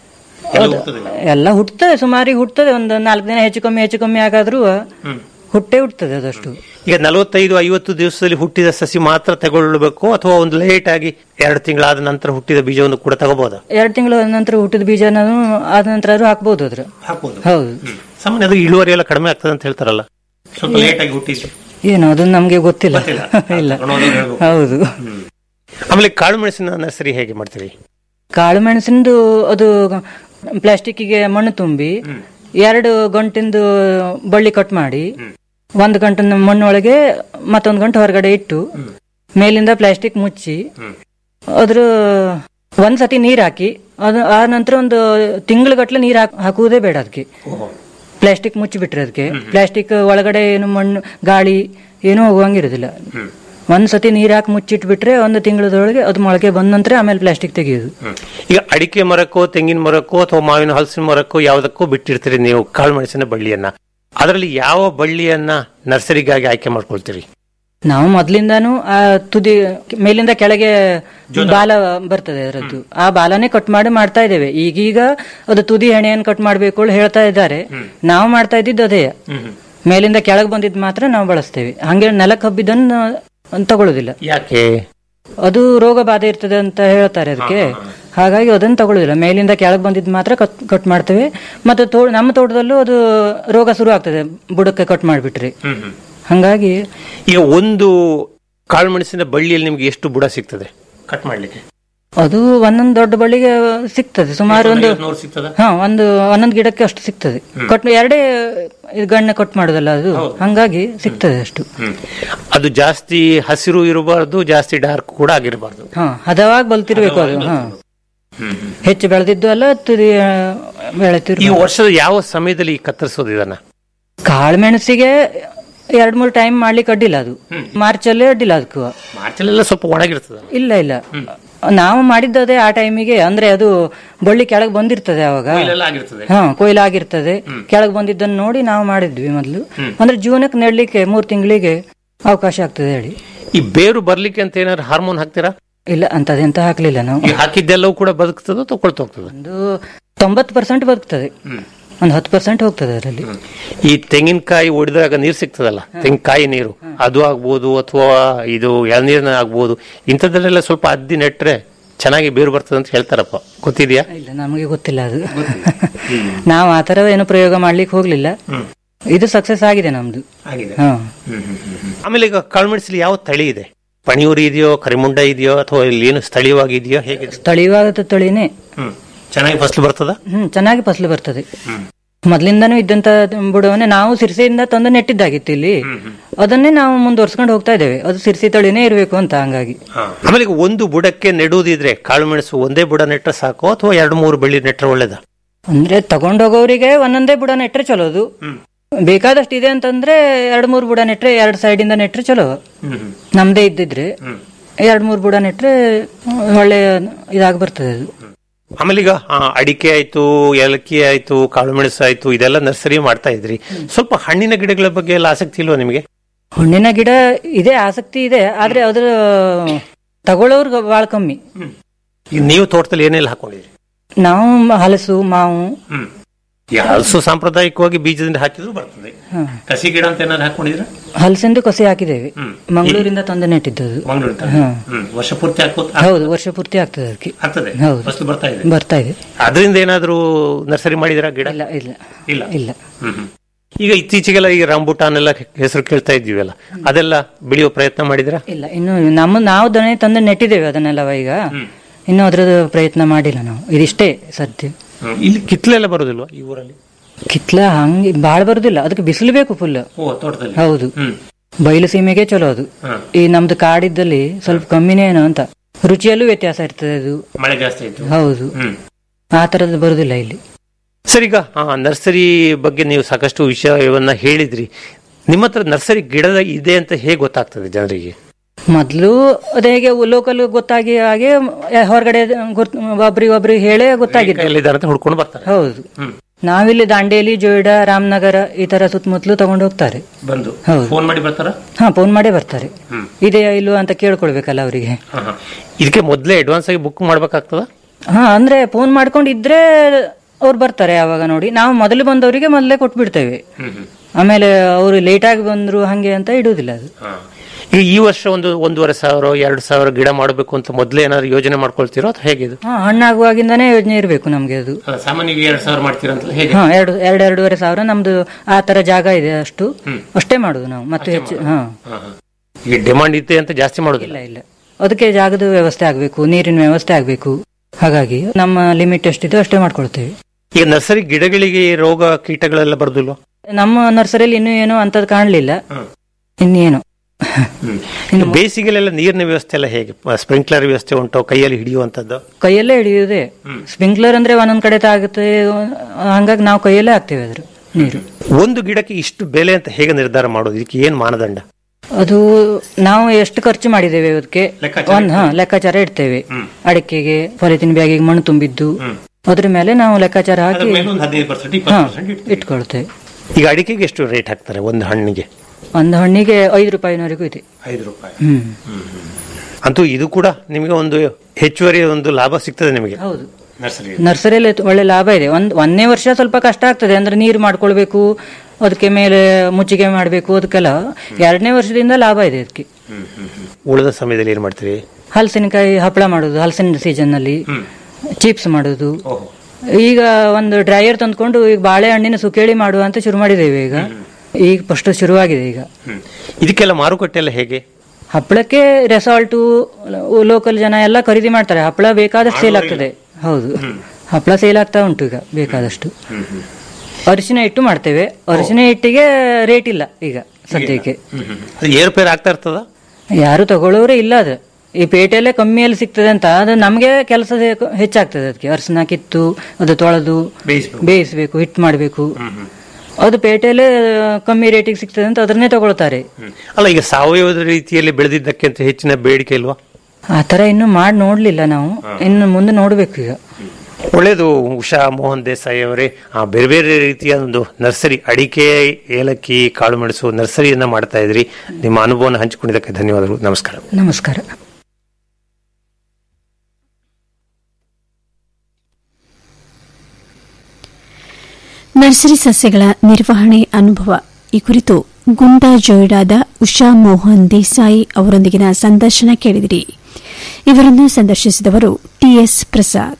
K: ಅದು ಎಲ್ಲ ಹುಟ್ತದೆ ಸುಮಾರಿಗೆ ಹುಟ್ತದೆ ಒಂದು ನಾಲ್ಕು ದಿನ ಹೆಚ್ಚು ಕಮ್ಮಿ ಹೆಚ್ಚು ಕಮ್ಮಿ ಆಗಾದ್ರೂ ಹುಟ್ಟೆ ಹುಟ್ತದೆ ಅದಷ್ಟು
J: ಈಗ ನಲವತ್ತೈದು ಐವತ್ತು ದಿವಸದಲ್ಲಿ ಹುಟ್ಟಿದ ಸಸಿ ಮಾತ್ರ ತಗೊಳ್ಬೇಕು ಅಥವಾ ಒಂದು ಲೇಟ್ ಆಗಿ ಎರಡು ತಿಂಗಳಾದ ನಂತರ ಹುಟ್ಟಿದ ಬೀಜವನ್ನು ಕೂಡ ತಗೋಬಹುದಾ
K: ಎರಡು ತಿಂಗಳ ನಂತರ ಹುಟ್ಟಿದ ಬೀಜ ನಾನು ಆದ ನಂತರ ಆದ್ರೂ ಹಾಕ್ಬಹುದು ಅದ್ರ
J: ಹಾಕ್ಬೋದು
K: ಹೌದು
J: ಸಾಮಾನ್ಯ ಅದು ಇಳುವರಿ ಎಲ್ಲ ಕಡಿಮೆ ಆಗ್ತದೆ ಅಂತ ಹೇಳ್ತಾರಲ್ಲ ಸ್ವಲ್ಪ ಲೇಟ್ ಆಗಿ ಹುಟ್ಟಿದ್ದು
K: ಏನು ಅದನ್ನ ನಮ್ಗೆ ಗೊತ್ತಿಲ್ಲ ಇಲ್ಲ ಹೌದು
J: ಆಮೇಲೆ ಕಾಳು ಮೆಣಸಿನ ನರ್ಸರಿ ಹೇಗೆ ಮಾಡ್ತೀರಿ
K: ಕಾಳು ಮೆಣಸಿಂದು ಅದು ಪ್ಲಾಸ್ಟಿಕ್ಕಿಗೆ ಮಣ್ಣು ತುಂಬಿ ಎರಡು ಗಂಟಿಂದು ಬಳ್ಳಿ ಕಟ್ ಮಾಡಿ ಒಂದು ಗಂಟನ ಮಣ್ಣೊಳಗೆ ಮತ್ತೊಂದು ಗಂಟೆ ಹೊರಗಡೆ ಇಟ್ಟು ಮೇಲಿಂದ ಪ್ಲಾಸ್ಟಿಕ್ ಮುಚ್ಚಿ ಅದ್ರ ಒಂದ್ ಸತಿ ನೀರ್ ಹಾಕಿ ಅದು ಆ ನಂತರ ಒಂದು ತಿಂಗಳಗಟ್ಲೆ ನೀರ್ ಹಾಕ್ ಹಾಕುವುದೇ ಬೇಡ ಅದಕ್ಕೆ ಪ್ಲಾಸ್ಟಿಕ್ ಮುಚ್ಚಿಬಿಟ್ರೆ ಅದಕ್ಕೆ ಪ್ಲಾಸ್ಟಿಕ್ ಒಳಗಡೆ ಏನು ಮಣ್ಣು ಗಾಳಿ ಏನೂ ಹೋಗಂಗಿರೋದಿಲ್ಲ ಒಂದ್ ಸತಿ ನೀರ್ ಹಾಕಿ ಮುಚ್ಚಿಟ್ಬಿಟ್ರೆ ಒಂದು ತಿಂಗಳದೊಳಗೆ ಅದು ಮೊಳಕೆ ಬಂದ ನಂತರ ಆಮೇಲೆ ಪ್ಲಾಸ್ಟಿಕ್ ತೆಗೆಯುದು
J: ಈಗ ಅಡಿಕೆ ಮರಕ್ಕೋ ತೆಂಗಿನ ಮರಕ್ಕೋ ಅಥವಾ ಮಾವಿನ ಹಲಸಿನ ಮರಕ್ಕೋ ಯಾವುದಕ್ಕೋ ಬಿಟ್ಟಿರ್ತೀರಿ ನೀವು ಕಾಳು ಮೆಣಸಿನ ಬಳ್ಳಿಯನ್ನ ಅದರಲ್ಲಿ ಯಾವ ಬಳ್ಳಿಯನ್ನ ನರ್ಸರಿಗಾಗಿ ಆಯ್ಕೆ ಮಾಡ್ಕೊಳ್ತೀರಿ
K: ನಾವು ಮೊದ್ಲಿಂದಾನು ಆ ತುದಿ ಮೇಲಿಂದ ಕೆಳಗೆ ಬಾಲ ಬರ್ತದೆ ಅದರದ್ದು ಆ ಬಾಲನೇ ಕಟ್ ಮಾಡಿ ಮಾಡ್ತಾ ಇದ್ದೇವೆ ಈಗೀಗ ಅದು ತುದಿ ಎಣೆಯನ್ನು ಕಟ್ ಮಾಡ್ಬೇಕು ಅಂತ ಹೇಳ್ತಾ ಇದ್ದಾರೆ ನಾವು ಮಾಡ್ತಾ ಇದ್ದಿದ್ದು ಅದೇ ಮೇಲಿಂದ ಕೆಳಗೆ ಬಂದಿದ್ ಮಾತ್ರ ನಾವು ಬಳಸ್ತೇವೆ ಹಂಗೆ ನೆಲಕ್ಕೆ ಹಬ್ಬಿದ್ದನ್ನು ತಗೊಳ್ಳೋದಿಲ್ಲ
J: ಯಾಕೆ
K: ಅದು ರೋಗ ಬಾಧೆ ಇರ್ತದೆ ಅಂತ ಹೇಳ್ತಾರೆ ಅದಕ್ಕೆ ಹಾಗಾಗಿ ಅದನ್ನ ತಗೊಳ್ಳೋದಿಲ್ಲ ಮೇಲಿಂದ ಕೆಳಗೆ ಬಂದಿದ್ ಮಾತ್ರ ಕಟ್ ಕಟ್ ಮಾಡ್ತೇವೆ ಮತ್ತೆ ತೋ ನಮ್ಮ ತೋಟದಲ್ಲೂ ಅದು ರೋಗ ಶುರು ಆಗ್ತದೆ ಬುಡಕ್ಕೆ ಕಟ್ ಮಾಡಿಬಿಟ್ರೆ ಹಂಗಾಗಿ
J: ಈಗ ಒಂದು ಕಾಳು ಮೆಣಸಿನ ಬಳ್ಳಿಯಲ್ಲಿ ನಿಮ್ಗೆ ಎಷ್ಟು ಬುಡ ಸಿಗ್ತದೆ ಕಟ್ ಮಾಡ್ಲಿಕ್ಕೆ
K: ಅದು ಒಂದೊಂದು ದೊಡ್ಡ ಬಳ್ಳಿಗೆ ಸಿಗ್ತದೆ ಸುಮಾರು ಒಂದು
J: ನೂರು ಸಿಗ್ತದ
K: ಹಾ ಒಂದು ಒಂದೊಂದು ಗಿಡಕ್ಕೆ ಅಷ್ಟು ಸಿಗ್ತದೆ ಕಟ್ ಎರಡೇ ಇದು ಗಣ್ಣ ಕಟ್ ಮಾಡುದಲ್ಲ ಅದು ಹಂಗಾಗಿ ಸಿಗ್ತದೆ ಅಷ್ಟು
J: ಅದು ಜಾಸ್ತಿ ಹಸಿರು ಇರಬಾರ್ದು ಜಾಸ್ತಿ ಡಾರ್ಕ್ ಕೂಡ ಆಗಿರಬಾರ್ದು
K: ಹಾ ಹದವಾಗಿ ಬಲ್ತಿರ್ಬೇಕು ಅದು ಹಾ ಹೆಚ್ಚು ಬೆಳೆದಿದ್ದು ಅಲ್ಲ ತುದಿ ಆ, ಬೆಳೆತಿರ್
J: ಈ ವರ್ಷದ ಯಾವ ಸಮಯದಲ್ಲಿ ಕತ್ತರಿಸೋದು ಇದನ್ನ
K: ಕಾಳು ಮೆಣಸಿಗೆ ಎರಡ್ ಮೂರು ಟೈಮ್ ಮಾಡ್ಲಿಕ್ಕೆ ಅಡ್ಡಿಲ್ಲ ಅದು ಮಾರ್ಚ್ ಅಲ್ಲೇ ಅಡ್ಡಿಲ್ಲ ಅದಕ್ಕೂ
J: ಮಾರ್ಚಲ್ಲೆಲ್ಲ ಸ್ವಲ್ಪ ಒಣಗಿರ್ತದ
K: ಇಲ್ಲ ಇಲ್ಲ ನಾವು ಮಾಡಿದ್ದದೇ ಆ ಟೈಮಿಗೆ ಅಂದ್ರೆ ಅದು ಬಳ್ಳಿ ಕೆಳಗೆ ಬಂದಿರ್ತದೆ ಅವಾಗ
J: ಆಗಿರ್ತದೆ
K: ಹಾ ಕೊಯ್ಲು ಆಗಿರ್ತದೆ ಕೆಳಗೆ ಬಂದಿದ್ದನ್ನು ನೋಡಿ ನಾವು ಮಾಡಿದ್ವಿ ಮೊದಲು ಅಂದ್ರೆ ಜೂನಕ್ಕೆ ನೆಡ್ಲಿಕ್ಕೆ ಮೂರ್ ತಿಂಗಳಿಗೆ ಅವಕಾಶ ಆಗ್ತದೆ ಹೇಳಿ
J: ಈ ಬೇರು ಬರ್ಲಿಕ್ಕೆ ಅಂತ ಏನಾದ್ರು ಹಾರ್ಮೋನ್ ಹಾಕ್ತೀರಾ
K: ಇಲ್ಲ ಅಂತದೆಂತ ಹಾಕ್ಲಿಲ್ಲ ನಾವು
J: ಈ ಹಾಕಿದ್ದೆಲ್ಲವೂ ಕೂಡ ಬದುಕ್ತದೋ ತಗೊಳ್ತಾ ಹೋಗ್ತದೆ
K: ಒಂದು ತೊಂಬತ್ತು ಪರ್ಸೆಂಟ್ ಬದುಕ್ತದೆ ಒಂದು ಹತ್ತು ಪರ್ಸೆಂಟ್ ಹೋಗ್ತದೆ ಅದರಲ್ಲಿ
J: ಈ ತೆಂಗಿನಕಾಯಿ ಒಡೆದಾಗ ನೀರು ಸಿಗ್ತದಲ್ಲ ತೆಂಗಿನಕಾಯಿ ನೀರು ಅದು ಆಗ್ಬೋದು ಅಥವಾ ಇದು ಎಳನೀರಿನ ಆಗ್ಬೋದು ಇಂಥದ್ರಲ್ಲೆಲ್ಲ ಸ್ವಲ್ಪ ಅದ್ದಿ ನೆಟ್ರೆ ಚೆನ್ನಾಗಿ ಬೇರು ಬರ್ತದೆ ಅಂತ ಹೇಳ್ತಾರಪ್ಪ ಗೊತ್ತಿದ್ಯಾ
K: ಇಲ್ಲ ನಮಗೆ ಗೊತ್ತಿಲ್ಲ ಅದು ನಾವು ಆ ತರ ಏನು ಪ್ರಯೋಗ ಮಾಡ್ಲಿಕ್ಕೆ ಹೋಗ್ಲಿಲ್ಲ ಇದು ಸಕ್ಸಸ್ ಆಗಿದೆ ನಮ್ದು ಹಾ
J: ಆಮೇಲೆ ಈಗ ಕಾಳುಮೆಣಸಲ್ಲಿ ಯಾವ ತಳಿ ಇದೆ ಪಣಿಯೂರಿ ಇದೆಯೋ ಕರಿಮುಂಡ ಇದೆಯೋ ಅಥವಾ ಇಲ್ಲಿ ಏನು ಸ್ಥಳೀಯವಾಗಿದೆಯೋ ಹೇಗೆ
K: ಸ್ಥಳೀಯವಾದ ತಳಿನೇ
J: ಚೆನ್ನಾಗಿ ಫಸಲು ಬರ್ತದ
K: ಹ್ಮ್ ಚೆನ್ನಾಗಿ ಫಸಲು ಬರ್ತದೆ ಮೊದ್ಲಿಂದಾನು ಇದ್ದಂತ ಬುಡವನ್ನೇ ನಾವು ಸಿರ್ಸೆಯಿಂದ ತಂದು ನೆಟ್ಟಿದ್ದಾಗಿತ್ತು ಇಲ್ಲಿ ಅದನ್ನೇ ನಾವು ಮುಂದುವರ್ಸ್ಕೊಂಡು ಹೋಗ್ತಾ ಇದ್ದೇವೆ ಅದು ಸಿರ್ಸಿ ತಳಿನೇ ಇರಬೇಕು ಅಂತ ಹಂಗಾಗಿ
J: ಆಮೇಲೆ ಈಗ ಒಂದು ಬುಡಕ್ಕೆ ನೆಡುವುದಿದ್ರೆ ಕಾಳುಮೆಣಸು ಒಂದೇ ಬುಡ ನೆಟ್ರೆ ಸಾಕು ಅಥವಾ ಎರಡು ಮೂರು ಬೆಳ್ಳಿ ನೆಟ್ರೆ ಒಳ್ಳೇದ
K: ಅಂದ್ರೆ ತಗೊಂಡೋಗೋರಿಗೆ ಒಂದೊಂದೇ ಬುಡ ನೆಟ್ರೆ ಚಲೋದು ಬೇಕಾದಷ್ಟು ಇದೆ ಅಂತಂದ್ರೆ ಎರಡ್ ಮೂರ್ ಬುಡ ನೆಟ್ರೆ ಎರಡ್ ಸೈಡ್ ಇಂದ ನೆಟ್ರೆ ಚಲೋ ನಮ್ದೇ ಇದ್ದಿದ್ರೆ ಎರಡ್ ಮೂರ್ ಬುಡ ನೆಟ್ರೆ ಒಳ್ಳೆ ಇದಾಗಿ ಬರ್ತದೆ ಅದು
J: ಆಮೇಲೆ ಈಗ ಆ, ಅಡಿಕೆ ಆಯ್ತು ಏಲಕ್ಕಿ ಆಯ್ತು ಕಾಳುಮೆಣಸು ಆಯ್ತು ಇದೆಲ್ಲ ನರ್ಸರಿ ಮಾಡ್ತಾ ಇದ್ರಿ ಸ್ವಲ್ಪ ಹಣ್ಣಿನ ಗಿಡಗಳ ಬಗ್ಗೆ ಎಲ್ಲ ಆಸಕ್ತಿ ಇಲ್ವಾ ನಿಮಗೆ
K: ಹಣ್ಣಿನ ಗಿಡ ಇದೆ ಆಸಕ್ತಿ ಇದೆ ಆದ್ರೆ ಅದ್ರ ತಗೊಳ್ಳೋರ್ಗ ಬಹಳ ಕಮ್ಮಿ
J: ಈಗ ನೀವು ತೋಟದಲ್ಲಿ ಏನೆಲ್ಲ ಹಾಕೊಂಡಿದ್ರಿ
K: ನಾವು ಹಲಸು ಮಾವು
J: ಈ ಹಲಸು ಸಾಂಪ್ರದಾಯಿಕವಾಗಿ ಬೀಜದಿಂದ ಹಾಕಿದ್ರು ಬರ್ತದೆ
K: ಹಾ.
J: ಕಸಿ ಗಿಡ ಅಂತ ಏನಾದ್ರು ಹಾಕೊಂಡಿದ್ರ
K: ಹಲಸಿಂದು ಕಸಿ ಹಾಕಿದ್ದೇವೆ ಮಂಗಳೂರಿಂದ ತಂದು ನೆಟ್ಟಿದ್ದದು
J: ಮಂಗಳೂರು
K: ಹಾ.
J: ವರ್ಷ ಪೂರ್ತಿ ಹಾಕೋದು
K: ಹೌದು ವರ್ಷ ಪೂರ್ತಿ ಆಗ್ತದೆ ಅದಕ್ಕೆ
J: ಆಗ್ತದೆ
K: ಹೌದು
J: ಫಸಲು ಬರ್ತಾ ಇದೆ
K: ಬರ್ತಾ ಇದೆ
J: ಅದರಿಂದ ಏನಾದ್ರೂ ನರ್ಸರಿ ಮಾಡಿದ್ರ ಗಿಡ
K: ಇಲ್ಲ ಇಲ್ಲ
J: ಇಲ್ಲ
K: ಇಲ್ಲ
J: ಹ್ಮ್, ಹ್ಮ್. ಈಗ ಇತ್ತೀಚೆಗೆಲ್ಲ ಈಗ ರಾಂಬುಟಾನ್ ಎಲ್ಲ ಹೆಸರು ಕೇಳ್ತಾ ಇದ್ದೀವಲ್ಲ ಅದೆಲ್ಲ ಬೆಳೆಯೋ ಪ್ರಯತ್ನ ಮಾಡಿದ್ರ
K: ಇಲ್ಲ ಇನ್ನು ನಮ್ಮ ನಾವು ದೊನೆ ತಂದು ನೆಟ್ಟಿದ್ದೇವೆ ಅದನ್ನೆಲ್ಲವ ಈಗ ಇನ್ನು ಅದ್ರದ್ದು ಪ್ರಯತ್ನ ಮಾಡಿಲ್ಲ ನಾವು ಇದಿಷ್ಟೇ ಸದ್ಯ
J: ಇಲ್ಲಿ ಕಿತ್ಲೆಲ್ಲ ಬರುದಿಲ್ವಾ ಈ ಊರಲ್ಲಿ
K: ಕಿತ್ಲ ಹಂಗೆ ಬಾಳ್ ಬರುದಿಲ್ಲ ಅದಕ್ಕೆ ಬಿಸಿಲು ಬೇಕು ಫುಲ್
J: ಓ ತೋಟದಲ್ಲಿ
K: ಹೌದು
J: ಹ್ಮ್
K: ಬಯಲು ಸೀಮೆಗೆ ಚಲೋ ಅದು
J: ಹಾ.
K: ಈ ನಮ್ದು ಕಾಡಿದ್ದಲ್ಲಿ ಸ್ವಲ್ಪ ಕಮ್ಮಿನೇ ಏನೋ ಅಂತ ರುಚಿಯಲ್ಲೂ ವ್ಯತ್ಯಾಸ ಇರ್ತದೆ ಅದು
J: ಮಳೆ ಜಾಸ್ತಿ ಆಯ್ತು
K: ಹೌದು
J: ಹ್ಮ್
K: ಆ ತರದ್ದು ಬರುದಿಲ್ಲ ಇಲ್ಲಿ
J: ಸರ್ ಈಗ ಆ, ನರ್ಸರಿ ಬಗ್ಗೆ ನೀವು ಸಾಕಷ್ಟು ವಿಷಯವನ್ನ ಹೇಳಿದ್ರಿ ನಿಮ್ಮ ಹತ್ರ ನರ್ಸರಿ ಗಿಡದ ಇದೆ ಅಂತ ಹೇಗೆ ಗೊತ್ತಾಗ್ತದೆ ಜನರಿಗೆ
K: ಮೊದ್ಲು ಅದೇ ಹೇಗೆ ಲೋಕಲ್ ಗೊತ್ತಾಗಿ ಹಾಗೆ ಹೊರಗಡೆ ಗೊತ್- ಒಬ್ರಿಗೆ ಒಬ್ರಿಗೆ ಹೇಳೇ ಗೊತ್ತಾಗಿದ್ದು
J: ಎಲ್ಲಿದ್ದಾರೆ ಅಂತ ಹುಡ್ಕೊಂಡು ಬರ್ತಾರೆ
K: ಹೌದು
J: ಹ್ಮ್.
K: ನಾವಿಲ್ಲಿ ದಾಂಡೇಲಿ ಜೋಯಿಡಾ ರಾಮನಗರ ಈ ತರ ಸುತ್ತಮುತ್ತಲು ತಗೊಂಡು ಹೋಗ್ತಾರೆ
J: ಬಂದು
K: ಹೌದು.
J: ಫೋನ್ ಮಾಡಿ ಬರ್ತಾರ
K: ಹಾ ಫೋನ್ ಮಾಡೇ ಬರ್ತಾರೆ ಇದೆಯಾ ಇಲ್ವಾ ಅಂತ ಕೇಳ್ಕೊಳ್ಬೇಕಲ್ಲ ಅವರಿಗೆ
J: ಇದಕ್ಕೆ ಮೊದಲೇ ಅಡ್ವಾನ್ಸ್ ಆಗಿ ಬುಕ್ ಮಾಡ್ಬೇಕಾಗ್ತದ
K: ಹಾ ಅಂದ್ರೆ ಫೋನ್ ಮಾಡ್ಕೊಂಡು ಇದ್ರೆ ಅವ್ರು ಬರ್ತಾರೆ ಯಾವಾಗ ನೋಡಿ ನಾವು ಮೊದಲು ಬಂದವರಿಗೆ ಮೊದಲೇ ಕೊಟ್ಬಿಡ್ತೇವೆ ಆಮೇಲೆ ಅವರು ಲೇಟ್ ಆಗಿ ಬಂದ್ರು ಹಂಗೆ ಅಂತ ಇಡುವುದಿಲ್ಲ ಅದು
J: ಈಗ ಈ ವರ್ಷ ಒಂದು ಒಂದೂವರೆ ಸಾವಿರ ಎರಡು ಸಾವಿರ ಗಿಡ ಮಾಡಬೇಕು ಅಂತ ಮೊದಲೇ ಏನಾದ್ರು ಯೋಜನೆ ಮಾಡ್ಕೊಳ್ತೀರೋ ಅಥವಾ ಹೇಗೆ ಇದು
K: ಹಾ ಹಣ್ಣಾಗುವಾಗಿಂದಾನೇ ಯೋಜನೆ ಇರಬೇಕು ನಮ್ಗೆ ಅದು
J: ಸಾಮಾನ್ಯವಾಗಿ ಎರಡು ಸಾವಿರ ಮಾಡ್ತೀರಾ ಅಂತ ಹೇಗೆ
K: ಹಾ ಎರಡು ಎರಡು ಎರಡೂವರೆ ಸಾವಿರ ನಮ್ದು ಆ ತರ ಜಾಗ ಇದೆ ಅಷ್ಟು ಅಷ್ಟೇ ಮಾಡುದು ನಾವು ಮತ್ತೆ ಹೆಚ್ಚು ಹಾ
J: ಈಗ ಡಿಮಾಂಡ್ ಇದೆ ಅಂತ ಜಾಸ್ತಿ ಮಾಡೋದಿಲ್ಲ
K: ಇಲ್ಲ ಇಲ್ಲ ಅದಕ್ಕೆ ಜಾಗದ ವ್ಯವಸ್ಥೆ ಆಗ್ಬೇಕು ನೀರಿನ ವ್ಯವಸ್ಥೆ ಆಗ್ಬೇಕು ಹಾಗಾಗಿ ನಮ್ಮ ಲಿಮಿಟ್ ಎಷ್ಟಿದೆ ಅಷ್ಟೇ ಮಾಡ್ಕೊಳ್ತೇವೆ
J: ಈಗ ನರ್ಸರಿ ಗಿಡಗಳಿಗೆ ರೋಗ ಕೀಟಗಳೆಲ್ಲ ಬರುದಿಲ್ವಾ
K: ನಮ್ಮ ನರ್ಸರಿಯಲ್ಲಿ ಇನ್ನೂ ಏನೋ ಅಂತದ್ ಕಾಣ್ಲಿಲ್ಲ ಇನ್ನೇನು
J: ಇನ್ನು ಬೇಸಿಗೆಲೆಲ್ಲ ನೀರಿನ ವ್ಯವಸ್ಥೆ ಎಲ್ಲ ಹೇಗೆ ಸ್ಪ್ರಿಂಕ್ಲರ್ ವ್ಯವಸ್ಥೆ ಉಂಟು ಕೈಯಲ್ಲಿ ಹಿಡಿಯುವಂತದ್ದು
K: ಕೈಯಲ್ಲೇ ಹಿಡಿಯುವುದೇ ಸ್ಪ್ರಿಂಕ್ಲರ್ ಅಂದ್ರೆ ಒಂದೊಂದ್ ಕಡೆ ತಾಗುತ್ತೆ ಹಂಗಾಗಿ ನಾವು ಕೈಯಲ್ಲೇ ಹಾಕ್ತೇವೆ ಅದ್ರ ನೀರು
J: ಒಂದು ಗಿಡಕ್ಕೆ ಇಷ್ಟು ಬೆಲೆ ಅಂತ ಹೇಗೆ ನಿರ್ಧಾರ ಮಾಡೋದು ಇದಕ್ಕೆ ಏನ್ ಮಾನದಂಡ
K: ಅದು ನಾವು ಎಷ್ಟು ಖರ್ಚು ಮಾಡಿದ್ದೇವೆ ಅದಕ್ಕೆ ಒಂದ್ ಹಾ ಲೆಕ್ಕಾಚಾರ ಇಡ್ತೇವೆ ಅಡಿಕೆಗೆ ಪಾಲಿಥಿನ್ ಬ್ಯಾಗಿಗೆ ಮಣ್ಣು ತುಂಬಿದ್ದು ಅದ್ರ ಮೇಲೆ ನಾವು ಲೆಕ್ಕಾಚಾರ ಹಾಕಿ ಹಾ ಇಟ್ಕೊಳ್ತೇವೆ
J: ಈಗ ಅಡಿಕೆಗೆ ಎಷ್ಟು ರೇಟ್ ಹಾಕ್ತಾರೆ ಒಂದು ಹಣ್ಣಿಗೆ
K: ಒಂದು ಹಣ್ಣಿಗೆ ಐದು ರೂಪಾಯಿನವರೆಗೂ ಇದೆ
J: ಐದು ರೂಪಾಯಿ
K: ಹ್ಮ್
J: ಅಂತೂ ಇದು ಕೂಡ ನಿಮಗೆ ಒಂದು ಹೆಚ್ಚುವರಿ ಒಂದು ಲಾಭ ಸಿಗ್ತದೆ ನಿಮಗೆ
K: ಹೌದು
J: ನರ್ಸರಿ
K: ನರ್ಸರಿಯಲ್ಲಿ ಒಳ್ಳೆ ಲಾಭ ಇದೆ ಒಂದ್ ಒಂದನೇ ವರ್ಷ ಸ್ವಲ್ಪ ಕಷ್ಟ ಆಗ್ತದೆ ಅಂದ್ರೆ ನೀರು ಮಾಡ್ಕೊಳ್ಬೇಕು ಅದಕ್ಕೆ ಮೇಲೆ ಮುಚ್ಚಿಗೆ ಮಾಡಬೇಕು ಅದಕ್ಕೆಲ್ಲ ಎರಡನೇ ವರ್ಷದಿಂದ ಲಾಭ ಇದೆ ಅದಕ್ಕೆ
J: ಉಳಿದ ಸಮಯದಲ್ಲಿ ಏನ್ ಮಾಡ್ತೀರಿ
K: ಹಲಸಿನಕಾಯಿ ಹಪ್ಪಳ ಮಾಡೋದು ಹಲಸಿನ ಸೀಸನ್ ನಲ್ಲಿ ಚಿಪ್ಸ್ ಮಾಡೋದು ಈಗ ಒಂದು ಡ್ರೈಯರ್ ತಂದ್ಕೊಂಡು ಈಗ ಬಾಳೆಹಣ್ಣಿನ ಸುಕೇಳಿ ಮಾಡುವ ಅಂತ ಶುರು ಮಾಡಿದ್ದೇವೆ ಈಗ ಈಗ ಫಸ್ಟ್ ಶುರುವಾಗಿದೆ ಈಗ
J: ಇದಕ್ಕೆಲ್ಲ ಮಾರುಕಟ್ಟೆ ಎಲ್ಲ ಹೇಗೆ
K: ಹಪ್ಪಳಕ್ಕೆ ರೆಸಾಲ್ಟು ಲೋಕಲ್ ಜನ ಎಲ್ಲ ಖರೀದಿ ಮಾಡ್ತಾರೆ ಹಪ್ಪಳ ಬೇಕಾದಷ್ಟು ಸೇಲ್ ಆಗ್ತದೆ ಹೌದು ಹಪ್ಪಳ ಸೇಲ್ ಆಗ್ತಾ ಉಂಟು ಈಗ ಬೇಕಾದಷ್ಟು ಅರಿಶಿನ ಹಿಟ್ಟು ಮಾಡ್ತೇವೆ ಅರಿಶಿನ ಹಿಟ್ಟಿಗೆ ರೇಟ್ ಇಲ್ಲ ಈಗ ಸದ್ಯಕ್ಕೆ
J: ಅದು ಏರುಪೇರು ಆಗ್ತಾ ಇರ್ತದ
K: ಯಾರು ತಗೊಳ್ಳೋರೇ ಇಲ್ಲ ಅದು ಈ ಪೇಟೆಯಲ್ಲೇ ಕಮ್ಮಿಯಲ್ಲಿ ಸಿಗ್ತದೆ ಅಂತ ಅದು ನಮಗೆ ಕೆಲಸ ಹೆಚ್ಚಾಗ್ತದೆ ಅದಕ್ಕೆ ಅರಿಶಿನ ಕಿತ್ತು ಅದು ತೊಳೆದು ಬೇಯಿಸ್ಬೇಕು ಹಿಟ್ಟು ಮಾಡಬೇಕು ಅದು ಪೇಟೆಯಲ್ಲೇ ಕಮ್ಮಿ ರೇಟಿಗೆ ಸಿಗ್ತದೆ ಅಂತ ಅದನ್ನೇ ತಗೊಳ್ತಾರೆ
J: ಅಲ್ಲ ಈಗ ಸಾವಯವ ರೀತಿಯಲ್ಲಿ ಬೆಳೆದಿದ್ದಕ್ಕೆ ಅಂತ ಹೆಚ್ಚಿನ ಬೇಡಿಕೆ ಇಲ್ವಾ
K: ಆ ತರ ಇನ್ನು ಮಾಡಿ ನೋಡ್ಲಿಲ್ಲ ನಾವು ಇನ್ನು ಮುಂದೆ ನೋಡ್ಬೇಕು ಈಗ
J: ಒಳ್ಳೇದು ಉಷಾ ಮೋಹನ್ ದೇಸಾಯಿ ಅವರೇ ಆ ಬೇರೆ ಬೇರೆ ರೀತಿಯ ಒಂದು ನರ್ಸರಿ ಅಡಿಕೆ ಏಲಕ್ಕಿ ಕಾಳು ಮೆಣಸು ನರ್ಸರಿಯನ್ನ ಮಾಡ್ತಾ ಇದ್ರಿ ನಿಮ್ಮ ಅನುಭವನ ಹಂಚಿಕೊಂಡಿದ್ದಕ್ಕೆ ಧನ್ಯವಾದಗಳು ನಮಸ್ಕಾರ
K: ನಮಸ್ಕಾರ
E: ನರ್ಸರಿ ಸಸ್ಯಗಳ ನಿರ್ವಹಣೆ ಅನುಭವ ಈ ಕುರಿತು ಗುಂಡಾ ಜೋಯಿಡಾದ ಉಷಾ ಮೋಹನ್ ದೇಸಾಯಿ ಅವರೊಂದಿಗಿನ ಸಂದರ್ಶನ ಕೇಳಿದಿರಿ ಇವರನ್ನು ಸಂದರ್ಶಿಸಿದವರು ಟಿಎಸ್ ಪ್ರಸಾದ್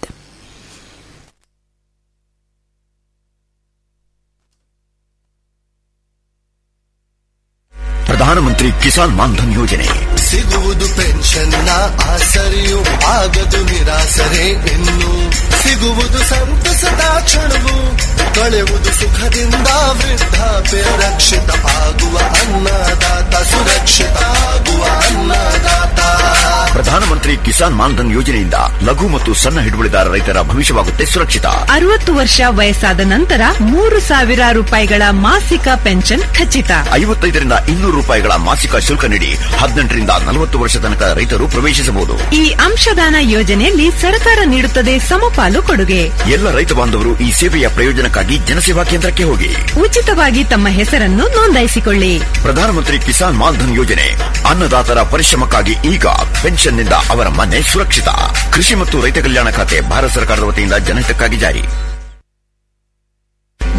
L: ಪ್ರಧಾನಮಂತ್ರಿ ಕಿಸಾನ್ ಮಾನ್ಧನ್ ಯೋಜನೆ
M: ಸಿಗುವುದು ಪೆನ್ಷನ್ನ ಆಸರೆಯು ಆಗದು ನಿರಾಸರೆ ಇನ್ನು ಸಿಗುವುದು ಸಂತಸದ ಕ್ಷಣವು ಕಳೆಯುವುದು ಸುಖದಿಂದ ವೃದ್ಧಾಪ್ಯ ರಕ್ಷಿತ ಆಗುವ ಅನ್ನದಾತ ಸುರಕ್ಷಿತ ಆಗುವ ಅನ್ನದಾತ
L: ಪ್ರಧಾನಮಂತ್ರಿ ಕಿಸಾನ್ ಮಾನ್ಧನ್ ಯೋಜನೆಯಿಂದ ಲಘು ಮತ್ತು ಸಣ್ಣ ಹಿಡುವಳಿದಾರ ರೈತರ ಭವಿಷ್ಯವಾಗುತ್ತೆ ಸುರಕ್ಷಿತ
N: ಅರವತ್ತು ವರ್ಷ ವಯಸ್ಸಾದ ನಂತರ ಮೂರು ಸಾವಿರ ರೂಪಾಯಿಗಳ ಮಾಸಿಕ ಪೆನ್ಷನ್ ಖಚಿತ
L: ಐವತ್ತೈದರಿಂದ ಇನ್ನೂರು ರೂಪಾಯಿಗಳ ಮಾಸಿಕ ಶುಲ್ಕ ನೀಡಿ ಹದಿನೆಂಟರಿಂದ ನಲವತ್ತು ವರ್ಷ ತನಕ ರೈತರು ಪ್ರವೇಶಿಸಬಹುದು
N: ಈ ಅಂಶದಾನ ಯೋಜನೆಯಲ್ಲಿ ಸರ್ಕಾರ ನೀಡುತ್ತದೆ ಸಮಪಾಲು ಕೊಡುಗೆ
L: ಎಲ್ಲ ರೈತ ಬಾಂಧವರು ಈ ಸೇವೆಯ ಪ್ರಯೋಜನಕ್ಕಾಗಿ ಜನಸೇವಾ ಕೇಂದ್ರಕ್ಕೆ ಹೋಗಿ
N: ಉಚಿತವಾಗಿ ತಮ್ಮ ಹೆಸರನ್ನು ನೋಂದಾಯಿಸಿಕೊಳ್ಳಿ
L: ಪ್ರಧಾನಮಂತ್ರಿ ಕಿಸಾನ್ ಮಾನ್ಧನ್ ಯೋಜನೆ ಅನ್ನದಾತರ ಪರಿಶ್ರಮಕ್ಕಾಗಿ ಈಗ ಪೆನ್ಷನ್ನಿಂದ ಅವರ ಮನೆ ಸುರಕ್ಷಿತ ಕೃಷಿ ಮತ್ತು ರೈತ ಕಲ್ಯಾಣ ಖಾತೆ ಭಾರತ ಸರ್ಕಾರದ ವತಿಯಿಂದ ಜನಹಿತಕ್ಕಾಗಿ ಜಾರಿ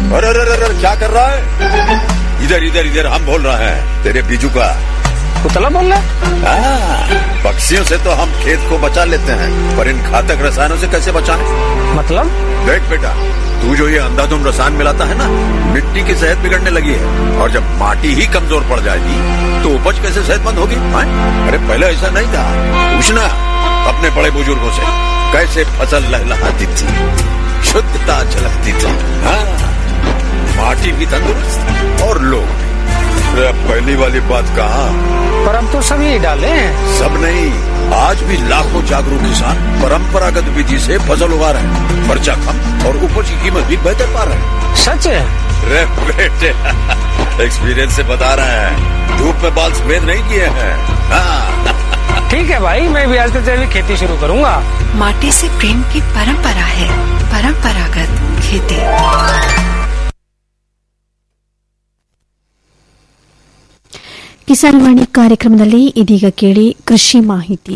O: अरे अरे अरे अरे, क्या कर रहा है इधर इधर इधर हम बोल रहे हैं तेरे बीजू का
P: पुतला बोल रहा
O: हाँ, पक्षियों से तो हम खेत को बचा लेते हैं पर इन घातक रसायनों से कैसे बचाएं?
P: मतलब
O: देख बेटा तू जो ये अंधाधुंध रसायन मिलाता है ना मिट्टी की सेहत बिगड़ने लगी है और जब माटी ही कमजोर पड़ जाएगी तो उपज कैसे सेहतमंद होगी हाँ? अरे पहले ऐसा नहीं था पूछना अपने बड़े बुजुर्गों से कैसे फसल लहलहाती थी शुद्धता झलकती थी हाँ माटी भी तंदुरुस्त और लोग भी अरे अब पहली वाली बात कहा
P: पर अब तो सब यही डाले हैं
O: सब नहीं आज भी लाखों जागरूक किसान परंपरागत विधि से फसल उगा रहे हैं खर्चा कम और उपज की कीमत भी बेहतर पा रहे हैं
P: सच है
O: रे बेटे एक्सपीरियंस से बता रहे हैं धूप में बाल सफेद नहीं किए हैं हाँ
P: ठीक है भाई मैं भी आज से जैविक खेती शुरू करूंगा
Q: माटी से प्रेम की परंपरा है परंपरागत खेती
E: ಕಿಸಾನ್ ವಾಣಿ ಕಾರ್ಯಕ್ರಮದಲ್ಲಿ ಇದೀಗ ಕೇಳಿ ಕೃಷಿ ಮಾಹಿತಿ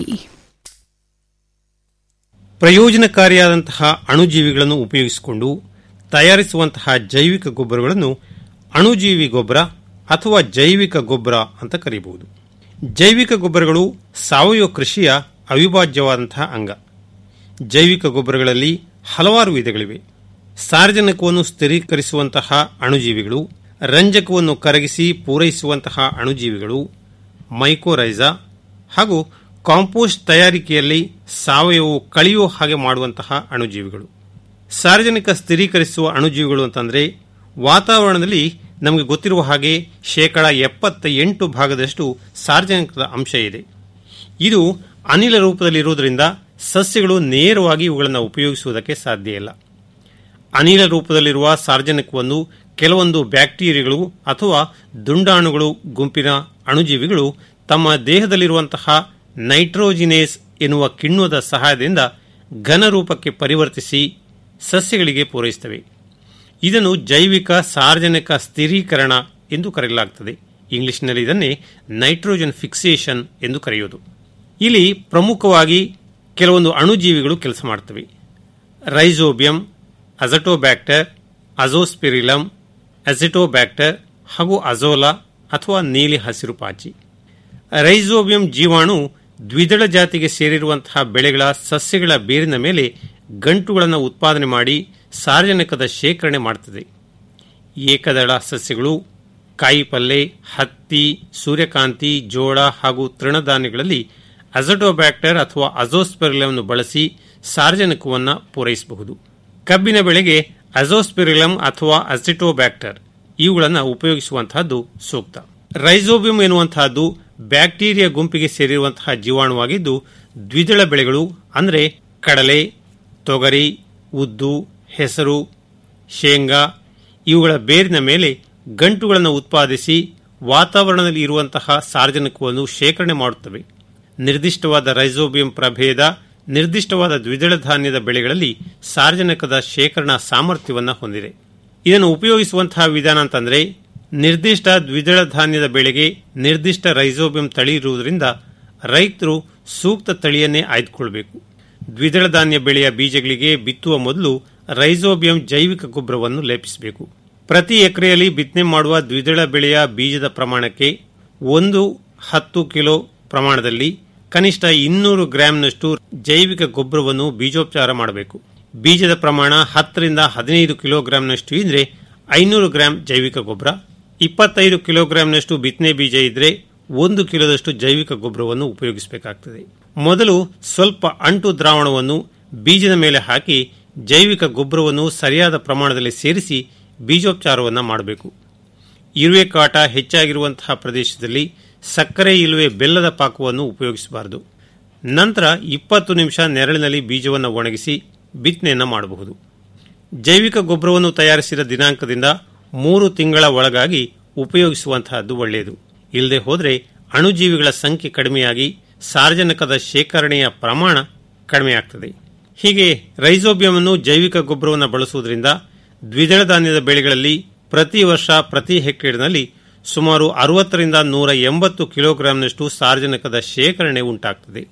J: ಪ್ರಯೋಜನಕಾರಿಯಾದಂತಹ ಅಣುಜೀವಿಗಳನ್ನು ಉಪಯೋಗಿಸಿಕೊಂಡು ತಯಾರಿಸುವಂತಹ ಜೈವಿಕ ಗೊಬ್ಬರಗಳನ್ನು ಅಣುಜೀವಿ ಗೊಬ್ಬರ ಅಥವಾ ಜೈವಿಕ ಗೊಬ್ಬರ ಅಂತ ಕರೆಯಬಹುದು ಜೈವಿಕ ಗೊಬ್ಬರಗಳು ಸಾವಯವ ಕೃಷಿಯ ಅವಿಭಾಜ್ಯವಾದಂತಹ ಅಂಗ ಜೈವಿಕ ಗೊಬ್ಬರಗಳಲ್ಲಿ ಹಲವಾರು ವಿಧಗಳಿವೆ ಸಾರ್ವಜನಿಕವನ್ನು ಸ್ಥಿರೀಕರಿಸುವಂತಹ ಅಣುಜೀವಿಗಳು ರಂಜಕವನ್ನು ಕರಗಿಸಿ ಪೂರೈಸುವಂತಹ ಅಣುಜೀವಿಗಳು ಮೈಕೋರೈಸಾ ಹಾಗೂ ಕಾಂಪೋಸ್ಟ್ ತಯಾರಿಕೆಯಲ್ಲಿ ಸಾವಯವ ಕಳೆಯುವ ಹಾಗೆ ಮಾಡುವಂತಹ ಅಣುಜೀವಿಗಳು ಸಾರ್ವಜನಿಕ ಸ್ಥಿರೀಕರಿಸುವ ಅಣುಜೀವಿಗಳು ಅಂತಂದರೆ ವಾತಾವರಣದಲ್ಲಿ ನಮಗೆ ಗೊತ್ತಿರುವ ಹಾಗೆ ಶೇಕಡ ಎಪ್ಪತ್ತ ಎಂಟು ಭಾಗದಷ್ಟು ಸಾರ್ವಜನಿಕದ ಅಂಶ ಇದೆ ಇದು ಅನಿಲ ರೂಪದಲ್ಲಿರುವುದರಿಂದ ಸಸ್ಯಗಳು ನೇರವಾಗಿ ಇವುಗಳನ್ನು ಉಪಯೋಗಿಸುವುದಕ್ಕೆ ಸಾಧ್ಯ ಇಲ್ಲ ಅನಿಲ ರೂಪದಲ್ಲಿರುವ ಸಾರ್ವಜನಿಕವನ್ನು ಕೆಲವೊಂದು ಬ್ಯಾಕ್ಟೀರಿಯಾಗಳು ಅಥವಾ ದುಂಡಾಣುಗಳು ಗುಂಪಿನ ಅಣುಜೀವಿಗಳು ತಮ್ಮ ದೇಹದಲ್ಲಿರುವಂತಹ ನೈಟ್ರೋಜಿನೇಸ್ ಎನ್ನುವ ಕಿಣ್ವದ ಸಹಾಯದಿಂದ ಘನರೂಪಕ್ಕೆ ಪರಿವರ್ತಿಸಿ ಸಸ್ಯಗಳಿಗೆ ಪೂರೈಸುತ್ತವೆ ಇದನ್ನು ಜೈವಿಕ ಸಾರ್ವಜನಿಕ ಸ್ಥಿರೀಕರಣ ಎಂದು ಕರೆಯಲಾಗುತ್ತದೆ ಇಂಗ್ಲಿಷ್ನಲ್ಲಿ ಇದನ್ನೇ ನೈಟ್ರೋಜನ್ ಫಿಕ್ಸೇಷನ್ ಎಂದು ಕರೆಯುವುದು ಇಲ್ಲಿ ಪ್ರಮುಖವಾಗಿ ಕೆಲವೊಂದು ಅಣುಜೀವಿಗಳು ಕೆಲಸ ಮಾಡುತ್ತವೆ ರೈಸೋಬಿಯಂ ಅಜಟೋಬ್ಯಾಕ್ಟರ್ ಅಜೋಸ್ಪಿರಿಲಮ್ ಅಸಿಟೋಬ್ಯಾಕ್ಟರ್ ಹಾಗೂ ಅಜೋಲಾ ಅಥವಾ ನೀಲಿ ಹಸಿರು ಪಾಚಿ ರೈಸೋಬಿಯಂ ಜೀವಾಣು ದ್ವಿದಳ ಜಾತಿಗೆ ಸೇರಿರುವಂತಹ ಬೆಳೆಗಳ ಸಸ್ಯಗಳ ಬೇರಿನ ಮೇಲೆ ಗಂಟುಗಳನ್ನು ಉತ್ಪಾದನೆ ಮಾಡಿ ಸಾರ್ವಜನಿಕದ ಶೇಖರಣೆ ಮಾಡುತ್ತದೆ ಏಕದಳ ಸಸ್ಯಗಳು ಕಾಯಿಪಲ್ಲೆ ಹತ್ತಿ ಸೂರ್ಯಕಾಂತಿ ಜೋಳ ಹಾಗೂ ತೃಣಧಾನ್ಯಗಳಲ್ಲಿ ಅಜಟೋಬ್ಯಾಕ್ಟರ್ ಅಥವಾ ಅಜೋಸ್ಪೆರಿಲಮ್ ಬಳಸಿ ಸಾರ್ವಜನಿಕವನ್ನು ಪೂರೈಸಬಹುದು ಕಬ್ಬಿನ ಬೆಳೆಗೆ ಅಜೋಸ್ಪಿರಿಲಮ್ ಅಥವಾ ಅಸಿಟೋಬ್ಯಾಕ್ಟರ್ ಇವುಗಳನ್ನು ಉಪಯೋಗಿಸುವಂತಹದ್ದು ಸೂಕ್ತ ರೈಸೋಬಿಯಂ ಎನ್ನುವಂತಹದ್ದು ಬ್ಯಾಕ್ಟೀರಿಯಾ ಗುಂಪಿಗೆ ಸೇರಿರುವಂತಹ ಜೀವಾಣುವಾಗಿದ್ದು ದ್ವಿದಳ ಬೆಳೆಗಳು ಅಂದರೆ ಕಡಲೆ ತೊಗರಿ ಉದ್ದು ಹೆಸರು ಶೇಂಗಾ ಇವುಗಳ ಬೇರಿನ ಮೇಲೆ ಗಂಟುಗಳನ್ನು ಉತ್ಪಾದಿಸಿ ವಾತಾವರಣದಲ್ಲಿ ಇರುವಂತಹ ಸಾರ್ವಜನಿಕವನ್ನು ಶೇಖರಣೆ ಮಾಡುತ್ತವೆ ನಿರ್ದಿಷ್ಟವಾದ ರೈಸೋಬಿಯಂ ಪ್ರಭೇದ ನಿರ್ದಿಷ್ಟವಾದ ದ್ವಿದಳ ಧಾನ್ಯದ ಬೆಳೆಗಳಲ್ಲಿ ಸಾರ್ವಜನಿಕದ ಶೇಖರಣಾ ಸಾಮರ್ಥ್ಯವನ್ನು ಹೊಂದಿದೆ ಇದನ್ನು ಉಪಯೋಗಿಸುವಂತಹ ವಿಧಾನ ಅಂತಂದರೆ ನಿರ್ದಿಷ್ಟ ದ್ವಿದಳ ಧಾನ್ಯದ ಬೆಳೆಗೆ ನಿರ್ದಿಷ್ಟ ರೈಸೋಬಿಯಂ ತಳಿ ಇರುವುದರಿಂದ ರೈತರು ಸೂಕ್ತ ತಳಿಯನ್ನೇ ಆಯ್ದುಕೊಳ್ಬೇಕು ದ್ವಿದಳ ಧಾನ್ಯ ಬೆಳೆಯ ಬೀಜಗಳಿಗೆ ಬಿತ್ತುವ ಮೊದಲು ರೈಸೋಬಿಯಂ ಜೈವಿಕ ಗೊಬ್ಬರವನ್ನು ಲೇಪಿಸಬೇಕು ಪ್ರತಿ ಎಕರೆಯಲ್ಲಿ ಬಿತ್ತನೆ ಮಾಡುವ ದ್ವಿದಳ ಬೆಳೆಯ ಬೀಜದ ಪ್ರಮಾಣಕ್ಕೆ ಒಂದು ಹತ್ತು ಕಿಲೋ ಪ್ರಮಾಣದಲ್ಲಿ ಕನಿಷ್ಠ ಇನ್ನೂರು ಗ್ರಾಂನಷ್ಟು ಜೈವಿಕ ಗೊಬ್ಬರವನ್ನು ಬೀಜೋಪಚಾರ ಮಾಡಬೇಕು ಬೀಜದ ಪ್ರಮಾಣ ಹತ್ತರಿಂದ ಹದಿನೈದು ಕಿಲೋಗ್ರಾಂನಷ್ಟು ಇದ್ರೆ ಐನೂರು ಗ್ರಾಂ ಜೈವಿಕ ಗೊಬ್ಬರ ಇಪ್ಪತ್ತೈದು ಕಿಲೋಗ್ರಾಂನಷ್ಟು ಬಿತ್ತನೆ ಬೀಜ ಇದ್ರೆ ಒಂದು ಕಿಲೋದಷ್ಟು ಜೈವಿಕ ಗೊಬ್ಬರವನ್ನು ಉಪಯೋಗಿಸಬೇಕಾಗ್ತದೆ ಮೊದಲು ಸ್ವಲ್ಪ ಅಂಟು ದ್ರಾವಣವನ್ನು ಬೀಜದ ಮೇಲೆ ಹಾಕಿ ಜೈವಿಕ ಗೊಬ್ಬರವನ್ನು ಸರಿಯಾದ ಪ್ರಮಾಣದಲ್ಲಿ ಸೇರಿಸಿ ಬೀಜೋಪಚಾರವನ್ನು ಮಾಡಬೇಕು ಇರುವೆ ಕಾಟ ಹೆಚ್ಚಾಗಿರುವಂತಹ ಪ್ರದೇಶದಲ್ಲಿ ಸಕ್ಕರೆ ಇಲ್ಲವೇ ಬೆಲ್ಲದ ಪಾಕವನ್ನು ಉಪಯೋಗಿಸಬಾರದು ನಂತರ ಇಪ್ಪತ್ತು ನಿಮಿಷ ನೆರಳಿನಲ್ಲಿ ಬೀಜವನ್ನು ಒಣಗಿಸಿ ಬಿತ್ತನೆಯನ್ನು ಮಾಡಬಹುದು ಜೈವಿಕ ಗೊಬ್ಬರವನ್ನು ತಯಾರಿಸಿದ ದಿನಾಂಕದಿಂದ ಮೂರು ತಿಂಗಳ ಒಳಗಾಗಿ ಉಪಯೋಗಿಸುವಂತಹದ್ದು ಒಳ್ಳೆಯದು ಇಲ್ಲದೆ ಹೋದರೆ ಅಣುಜೀವಿಗಳ ಸಂಖ್ಯೆ ಕಡಿಮೆಯಾಗಿ ಸಾರ್ವಜನಿಕದ ಶೇಖರಣೆಯ ಪ್ರಮಾಣ ಕಡಿಮೆಯಾಗ್ತದೆ ಹೀಗೆ ರೈಸೋಬಿಯಂ ಜೈವಿಕ ಗೊಬ್ಬರವನ್ನು ಬಳಸುವುದರಿಂದ ದ್ವಿದಳ ಧಾನ್ಯದ ಬೆಳೆಗಳಲ್ಲಿ ಪ್ರತಿ ವರ್ಷ ಪ್ರತಿ ಹೆಕ್ಟೇರ್ನಲ್ಲಿ ಸುಮಾರು ಅರವತ್ತರಿಂದ ನೂರ ಎಂಬತ್ತು ಕಿಲೋಗ್ರಾಂನಷ್ಟು ಸಾರ್ವಜನಿಕದ ಶೇಖರಣೆ ಉಂಟಾಗ್ತದೆ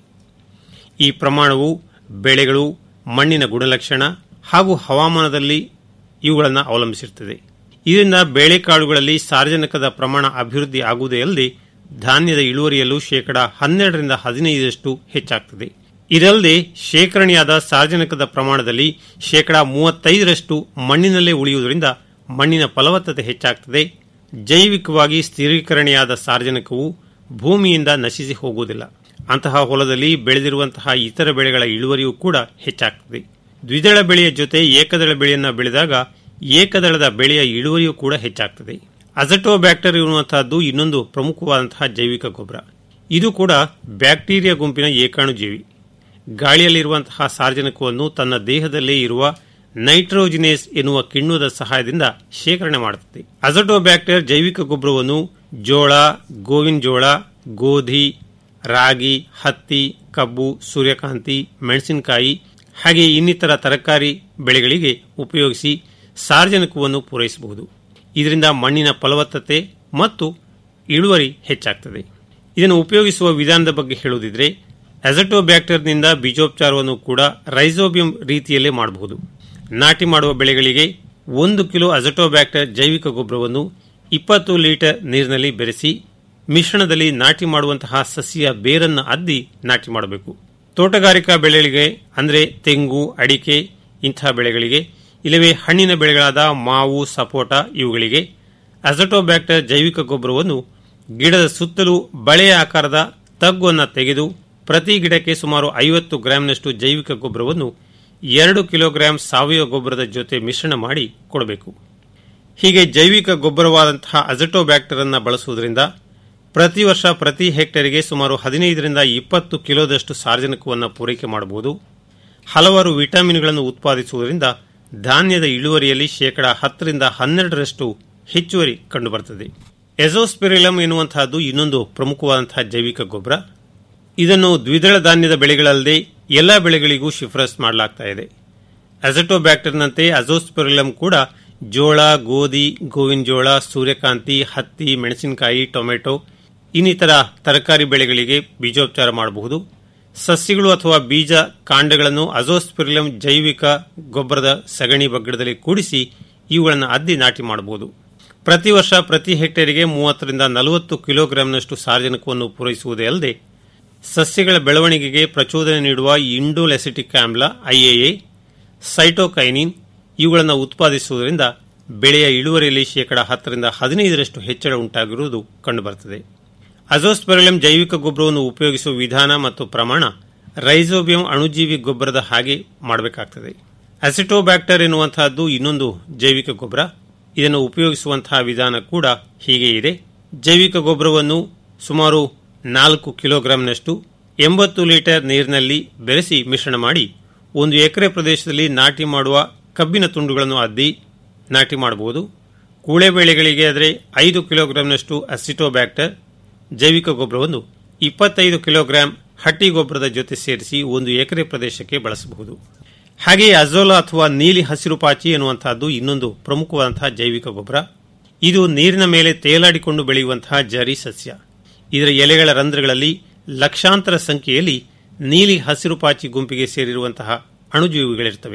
J: ಈ ಪ್ರಮಾಣವು ಬೆಳೆಗಳು ಮಣ್ಣಿನ ಗುಣಲಕ್ಷಣ ಹಾಗೂ ಹವಾಮಾನದಲ್ಲಿ ಇವುಗಳನ್ನು ಅವಲಂಬಿಸಿರುತ್ತದೆ
R: ಇದರಿಂದ ಬೇಳೆಕಾಳುಗಳಲ್ಲಿ ಸಾರ್ವಜನಿಕದ ಪ್ರಮಾಣ ಅಭಿವೃದ್ಧಿ ಆಗುವುದೇ ಅಲ್ಲದೆ ಧಾನ್ಯದ ಇಳುವರಿಯಲ್ಲೂ ಶೇಕಡ ಹನ್ನೆರಡರಿಂದ ಹದಿನೈದರಷ್ಟು ಹೆಚ್ಚಾಗ್ತದೆ ಇದಲ್ಲದೆ ಶೇಖರಣೆಯಾದ ಸಾರ್ವಜನಿಕದ ಪ್ರಮಾಣದಲ್ಲಿ ಶೇಕಡ ಮೂವತ್ತೈದರಷ್ಟು ಮಣ್ಣಿನಲ್ಲೇ ಉಳಿಯುವುದರಿಂದ ಮಣ್ಣಿನ ಫಲವತ್ತತೆ ಹೆಚ್ಚಾಗ್ತದೆ ಜೈವಿಕವಾಗಿ ಸ್ಥಿರೀಕರಣೆಯಾದ ಸಾರ್ವಜನಿಕವು ಭೂಮಿಯಿಂದ ನಶಿಸಿ ಹೋಗುವುದಿಲ್ಲ ಅಂತಹ ಹೊಲದಲ್ಲಿ ಬೆಳೆದಿರುವಂತಹ ಇತರ ಬೆಳೆಗಳ ಇಳುವರಿಯೂ ಕೂಡ ಹೆಚ್ಚಾಗ್ತದೆ ದ್ವಿದಳ ಬೆಳೆಯ ಜೊತೆ ಏಕದಳ ಬೆಳೆಯನ್ನ ಬೆಳೆದಾಗ ಏಕದಳದ ಬೆಳೆಯ ಇಳುವರಿಯೂ ಕೂಡ ಹೆಚ್ಚಾಗ್ತದೆ ಅಜಟೋಬ್ಯಾಕ್ಟರ್ ಎನ್ನುವಂತಹದ್ದು ಇನ್ನೊಂದು ಪ್ರಮುಖವಾದಂತಹ ಜೈವಿಕ ಗೊಬ್ಬರ ಇದು ಕೂಡ ಬ್ಯಾಕ್ಟೀರಿಯಾ ಗುಂಪಿನ ಏಕಾಣುಜೀವಿ ಗಾಳಿಯಲ್ಲಿರುವಂತಹ ಸಾರ್ವಜನಿಕವನ್ನು ತನ್ನ ದೇಹದಲ್ಲೇ ಇರುವ ನೈಟ್ರೋಜಿನೇಸ್ ಎನ್ನುವ ಕಿಣ್ವದ ಸಹಾಯದಿಂದ ಶೇಖರಣೆ ಮಾಡುತ್ತದೆ ಅಜಟೋಬ್ಯಾಕ್ಟರ್ ಜೈವಿಕ ಗೊಬ್ಬರವನ್ನು ಜೋಳ ಗೋವಿನ ಜೋಳ ಗೋಧಿ ರಾಗಿ ಹತ್ತಿ ಕಬ್ಬು ಸೂರ್ಯಕಾಂತಿ ಮೆಣಸಿನಕಾಯಿ ಹಾಗೆ ಇನ್ನಿತರ ತರಕಾರಿ ಬೆಳೆಗಳಿಗೆ ಉಪಯೋಗಿಸಿ ಸಾರ್ವಜನಿಕವನ್ನು ಪೂರೈಸಬಹುದು ಇದರಿಂದ ಮಣ್ಣಿನ ಫಲವತ್ತತೆ ಮತ್ತು ಇಳುವರಿ ಹೆಚ್ಚಾಗ್ತದೆ ಇದನ್ನು ಉಪಯೋಗಿಸುವ ವಿಧಾನದ ಬಗ್ಗೆ ಹೇಳುವುದಿದ್ರೆ ಅಜಟೋಬ್ಯಾಕ್ಟರ್ನಿಂದ ಬೀಜೋಪಚಾರವನ್ನು ಕೂಡ ರೈಸೋಬಿಯಂ ರೀತಿಯಲ್ಲೇ ಮಾಡಬಹುದು ನಾಟಿ ಮಾಡುವ ಬೆಳೆಗಳಿಗೆ ಒಂದು ಕಿಲೋ ಅಜಟೋಬ್ಯಾಕ್ಟರ್ ಜೈವಿಕ ಗೊಬ್ಬರವನ್ನು ಇಪ್ಪತ್ತು ಲೀಟರ್ ನೀರಿನಲ್ಲಿ ಬೆರೆಸಿ ಮಿಶ್ರಣದಲ್ಲಿ ನಾಟಿ ಮಾಡುವಂತಹ ಸಸ್ಯ ಬೇರನ್ನು ಅದ್ದಿ ನಾಟಿ ಮಾಡಬೇಕು ತೋಟಗಾರಿಕಾ ಬೆಳೆಗಳಿಗೆ ಅಂದರೆ ತೆಂಗು ಅಡಿಕೆ ಇಂತಹ ಬೆಳೆಗಳಿಗೆ ಇಲ್ಲವೇ ಹಣ್ಣಿನ ಬೆಳೆಗಳಾದ ಮಾವು ಸಪೋಟ ಇವುಗಳಿಗೆ ಅಜಟೋಬ್ಯಾಕ್ಟರ್ ಜೈವಿಕ ಗೊಬ್ಬರವನ್ನು ಗಿಡದ ಸುತ್ತಲೂ ಬಳೆಯ ಆಕಾರದ ತಗ್ಗನ್ನು ತೆಗೆದು ಪ್ರತಿ ಗಿಡಕ್ಕೆ ಸುಮಾರು ಐವತ್ತು ಗ್ರಾಂನಷ್ಟು ಜೈವಿಕ ಗೊಬ್ಬರವನ್ನು ಎರಡು ಕಿಲೋಗ್ರಾಂ ಸಾವಯವ ಗೊಬ್ಬರದ ಜೊತೆ ಮಿಶ್ರಣ ಮಾಡಿ ಕೊಡಬೇಕು ಹೀಗೆ ಜೈವಿಕ ಗೊಬ್ಬರವಾದಂತಹ ಅಜಟೋಬ್ಯಾಕ್ಟರ್ ಅನ್ನು ಬಳಸುವುದರಿಂದ ಪ್ರತಿ ವರ್ಷ ಪ್ರತಿ ಹೆಕ್ಟೇರಿಗೆ ಸುಮಾರು ಹದಿನೈದರಿಂದ ಇಪ್ಪತ್ತು ಕಿಲೋದಷ್ಟು ಸಾರ್ವಜನಿಕವನ್ನು ಪೂರೈಕೆ ಮಾಡಬಹುದು ಹಲವಾರು ವಿಟಮಿನ್ಗಳನ್ನು ಉತ್ಪಾದಿಸುವುದರಿಂದ ಧಾನ್ಯದ ಇಳುವರಿಯಲ್ಲಿ ಶೇಕಡ ಹತ್ತರಿಂದ ಹನ್ನೆರಡರಷ್ಟು ಹೆಚ್ಚುವರಿ ಕಂಡುಬರುತ್ತದೆ ಎಜೋಸ್ಪಿರಿಲಮ್ ಎನ್ನುವಂತಹದ್ದು ಇನ್ನೊಂದು ಪ್ರಮುಖವಾದಂತಹ ಜೈವಿಕ ಗೊಬ್ಬರ ಇದನ್ನು ದ್ವಿದಳ ಧಾನ್ಯದ ಬೆಳೆಗಳಲ್ಲದೆ ಎಲ್ಲ ಬೆಳೆಗಳಿಗೂ ಶಿಫಾರಸ್ ಮಾಡಲಾಗ್ತಾ ಇದೆ ಅಜಟೋಬ್ಯಾಕ್ಟರ್ನಂತೆ ಅಜೋಸ್ಪಿರಿಲಮ್ ಕೂಡ ಜೋಳ ಗೋಧಿ ಗೋವಿನ ಜೋಳ ಸೂರ್ಯಕಾಂತಿ ಹತ್ತಿ ಮೆಣಸಿನಕಾಯಿ ಟೊಮೆಟೊ ಇನ್ನಿತರ ತರಕಾರಿ ಬೆಳೆಗಳಿಗೆ ಬೀಜೋಪಚಾರ ಮಾಡಬಹುದು ಸಸ್ಯಗಳು ಅಥವಾ ಬೀಜ ಕಾಂಡಗಳನ್ನು ಅಜೋಸ್ಪಿರಿಲಮ್ ಜೈವಿಕ ಗೊಬ್ಬರದ ಸಗಣಿ ಬಗ್ಗಡದಲ್ಲಿ ಕೂಡಿಸಿ ಇವುಗಳನ್ನು ಅದ್ದಿ ನಾಟಿ ಮಾಡಬಹುದು ಪ್ರತಿ ವರ್ಷ ಪ್ರತಿ ಹೆಕ್ಟೇರಿಗೆ ಮೂವತ್ತರಿಂದ ನಲವತ್ತು ಕಿಲೋಗ್ರಾಂನಷ್ಟು ಸಾರ್ವಜನಿಕವನ್ನು ಪೂರೈಸುವುದೇ ಅಲ್ಲದೆ ಸಸ್ಯಗಳ ಬೆಳವಣಿಗೆಗೆ ಪ್ರಚೋದನೆ ನೀಡುವ ಇಂಡೋಲೆಸಿಟಿಕ್ ಆಮ್ಲ ಐಎಎ ಸೈಟೋಕೈನಿನ್ ಇವುಗಳನ್ನು ಉತ್ಪಾದಿಸುವುದರಿಂದ ಬೆಳೆಯ ಇಳುವರಿಯಲ್ಲಿ ಶೇಕಡ ಹತ್ತರಿಂದ ಹದಿನೈದರಷ್ಟು ಹೆಚ್ಚಳ ಉಂಟಾಗಿರುವುದು ಕಂಡುಬರುತ್ತದೆ ಅಜೋಸ್ಪೆರಲಂ ಜೈವಿಕ ಗೊಬ್ಬರವನ್ನು ಉಪಯೋಗಿಸುವ ವಿಧಾನ ಮತ್ತು ಪ್ರಮಾಣ ರೈಸೋಬಿಯಂ ಅಣುಜೀವಿ ಗೊಬ್ಬರದ ಹಾಗೆ ಮಾಡಬೇಕಾಗ್ತದೆ ಅಸಿಟೋಬ್ಯಾಕ್ಟರ್ ಎನ್ನುವಂತಹದ್ದು ಇನ್ನೊಂದು ಜೈವಿಕ ಗೊಬ್ಬರ ಇದನ್ನು ಉಪಯೋಗಿಸುವಂತಹ ವಿಧಾನ ಕೂಡ ಹೀಗೆ ಇದೆ ಜೈವಿಕ ಗೊಬ್ಬರವನ್ನು ಸುಮಾರು ನಾಲ್ಕು ಕಿಲೋಗ್ರಾಂನಷ್ಟು ಎಂಬತ್ತು ಲೀಟರ್ ನೀರಿನಲ್ಲಿ ಬೆರೆಸಿ ಮಿಶ್ರಣ ಮಾಡಿ ಒಂದು ಎಕರೆ ಪ್ರದೇಶದಲ್ಲಿ ನಾಟಿ ಮಾಡುವ ಕಬ್ಬಿನ ತುಂಡುಗಳನ್ನು ಅದ್ದಿ ನಾಟಿ ಮಾಡಬಹುದು ಕೂಳೆ ಬೆಳೆಗಳಿಗೆ ಆದರೆ ಐದು ಕಿಲೋಗ್ರಾಂನಷ್ಟು ಅಸಿಟೋಬ್ಯಾಕ್ಟರ್ ಜೈವಿಕ ಗೊಬ್ಬರವನ್ನು ಇಪ್ಪತ್ತೈದು ಕಿಲೋಗ್ರಾಂ ಹಟ್ಟಿ ಗೊಬ್ಬರದ ಜೊತೆ ಸೇರಿಸಿ ಒಂದು ಎಕರೆ ಪ್ರದೇಶಕ್ಕೆ ಬಳಸಬಹುದು ಹಾಗೆಯೇ ಅಜೋಲಾ ಅಥವಾ ನೀಲಿ ಹಸಿರು ಪಾಚಿ ಎನ್ನುವಂತಹದ್ದು ಇನ್ನೊಂದು ಪ್ರಮುಖವಾದಂತಹ ಜೈವಿಕ ಗೊಬ್ಬರ ಇದು ನೀರಿನ ಮೇಲೆ ತೇಲಾಡಿಕೊಂಡು ಬೆಳೆಯುವಂತಹ ಜರಿ ಸಸ್ಯ ಇದರ ಎಲೆಗಳ ರಂಧ್ರಗಳಲ್ಲಿ ಲಕ್ಷಾಂತರ ಸಂಖ್ಯೆಯಲ್ಲಿ ನೀಲಿ ಹಸಿರು ಪಾಚಿ ಗುಂಪಿಗೆ ಸೇರಿರುವಂತಹ ಅಣುಜೀವಿಗಳಿರ್ತವೆ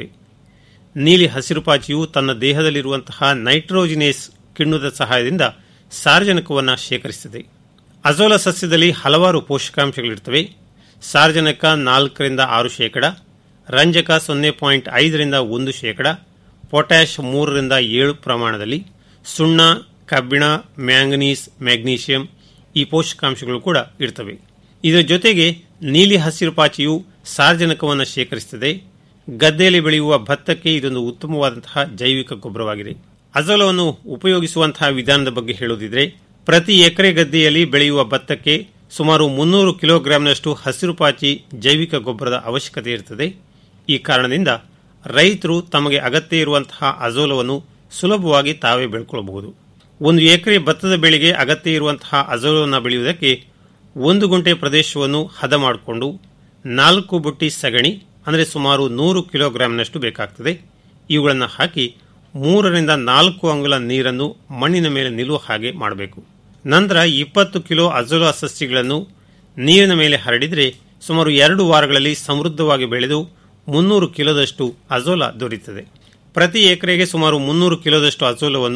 R: ನೀಲಿ ಹಸಿರು ಪಾಚಿಯು ತನ್ನ ದೇಹದಲ್ಲಿರುವಂತಹ ನೈಟ್ರೋಜಿನೇಸ್ ಕಿಣ್ವದ ಸಹಾಯದಿಂದ ಸಾರ್ವಜನಿಕವನ್ನು ಶೇಖರಿಸುತ್ತದೆ ಅಜೋಲ ಸಸ್ಯದಲ್ಲಿ ಹಲವಾರು ಪೋಷಕಾಂಶಗಳಿರ್ತವೆ ಸಾರ್ವಜನಿಕ ನಾಲ್ಕರಿಂದ ಆರು ಶೇಕಡ ರಂಜಕ ಸೊನ್ನೆ ಪಾಯಿಂಟ್ ಐದರಿಂದ ಒಂದು ಶೇಕಡ ಪೊಟ್ಯಾಶ್ ಮೂರರಿಂದ ಏಳು ಪ್ರಮಾಣದಲ್ಲಿ ಸುಣ್ಣ ಕಬ್ಬಿಣ ಮ್ಯಾಂಗನೀಸ್ ಮ್ಯಾಗ್ನೀಷಿಯಂ ಈ ಪೋಷಕಾಂಶಗಳು ಕೂಡ ಇರ್ತವೆ ಇದರ ಜೊತೆಗೆ ನೀಲಿ ಹಸಿರು ಪಾಚಿಯು ಸಾರ್ವಜನಿಕವನ್ನು ಶೇಖರಿಸುತ್ತದೆ ಗದ್ದೆಯಲ್ಲಿ ಬೆಳೆಯುವ ಭತ್ತಕ್ಕೆ ಇದೊಂದು ಉತ್ತಮವಾದಂತಹ ಜೈವಿಕ ಗೊಬ್ಬರವಾಗಿದೆ ಅಜೋಲವನ್ನು ಉಪಯೋಗಿಸುವಂತಹ ವಿಧಾನದ ಬಗ್ಗೆ ಹೇಳುವುದಿದ್ರೆ ಪ್ರತಿ ಎಕರೆ ಗದ್ದೆಯಲ್ಲಿ ಬೆಳೆಯುವ ಭತ್ತಕ್ಕೆ ಸುಮಾರು ಮುನ್ನೂರು ಕಿಲೋಗ್ರಾಂನಷ್ಟು ಹಸಿರು ಪಾಚಿ ಜೈವಿಕ ಗೊಬ್ಬರದ ಅವಶ್ಯಕತೆ ಇರುತ್ತದೆ ಈ ಕಾರಣದಿಂದ ರೈತರು ತಮಗೆ ಅಗತ್ಯ ಇರುವಂತಹ ಅಜೋಲವನ್ನು ಸುಲಭವಾಗಿ ತಾವೇ ಬೆಳ್ಕೊಳ್ಳಬಹುದು ಒಂದು ಎಕರೆ ಭತ್ತದ ಬೆಳೆಗೆ ಅಗತ್ಯ ಇರುವಂತಹ ಅಜೋಲವನ್ನು ಬೆಳೆಯುವುದಕ್ಕೆ ಒಂದು ಗುಂಟೆ ಪ್ರದೇಶವನ್ನು ಹದ ಮಾಡಿಕೊಂಡು ನಾಲ್ಕು ಬುಟ್ಟಿ ಸಗಣಿ ಅಂದರೆ ಸುಮಾರು ನೂರು ಕಿಲೋಗ್ರಾಂನಷ್ಟು ಬೇಕಾಗ್ತದೆ ಇವುಗಳನ್ನು ಹಾಕಿ ಮೂರರಿಂದ ನಾಲ್ಕು ಅಂಗುಲ ನೀರನ್ನು ಮಣ್ಣಿನ ಮೇಲೆ ನಿಲ್ಲುವ ಹಾಗೆ ಮಾಡಬೇಕು ನಂತರ ಇಪ್ಪತ್ತು ಕಿಲೋ ಅಜೋಲಾ ಸಸ್ಯಗಳನ್ನು ನೀರಿನ ಮೇಲೆ ಹರಡಿದರೆ ಸುಮಾರು ಎರಡು ವಾರಗಳಲ್ಲಿ ಸಮೃದ್ಧವಾಗಿ ಬೆಳೆದು ಮುನ್ನೂರು ಕಿಲೋದಷ್ಟು ಅಜೋಲಾ ದೊರೆಯುತ್ತದೆ ಪ್ರತಿ ಎಕರೆಗೆ ಸುಮಾರು ಮುನ್ನೂರು ಕಿಲೋದಷ್ಟು ಅಜೋಲವನ್ನು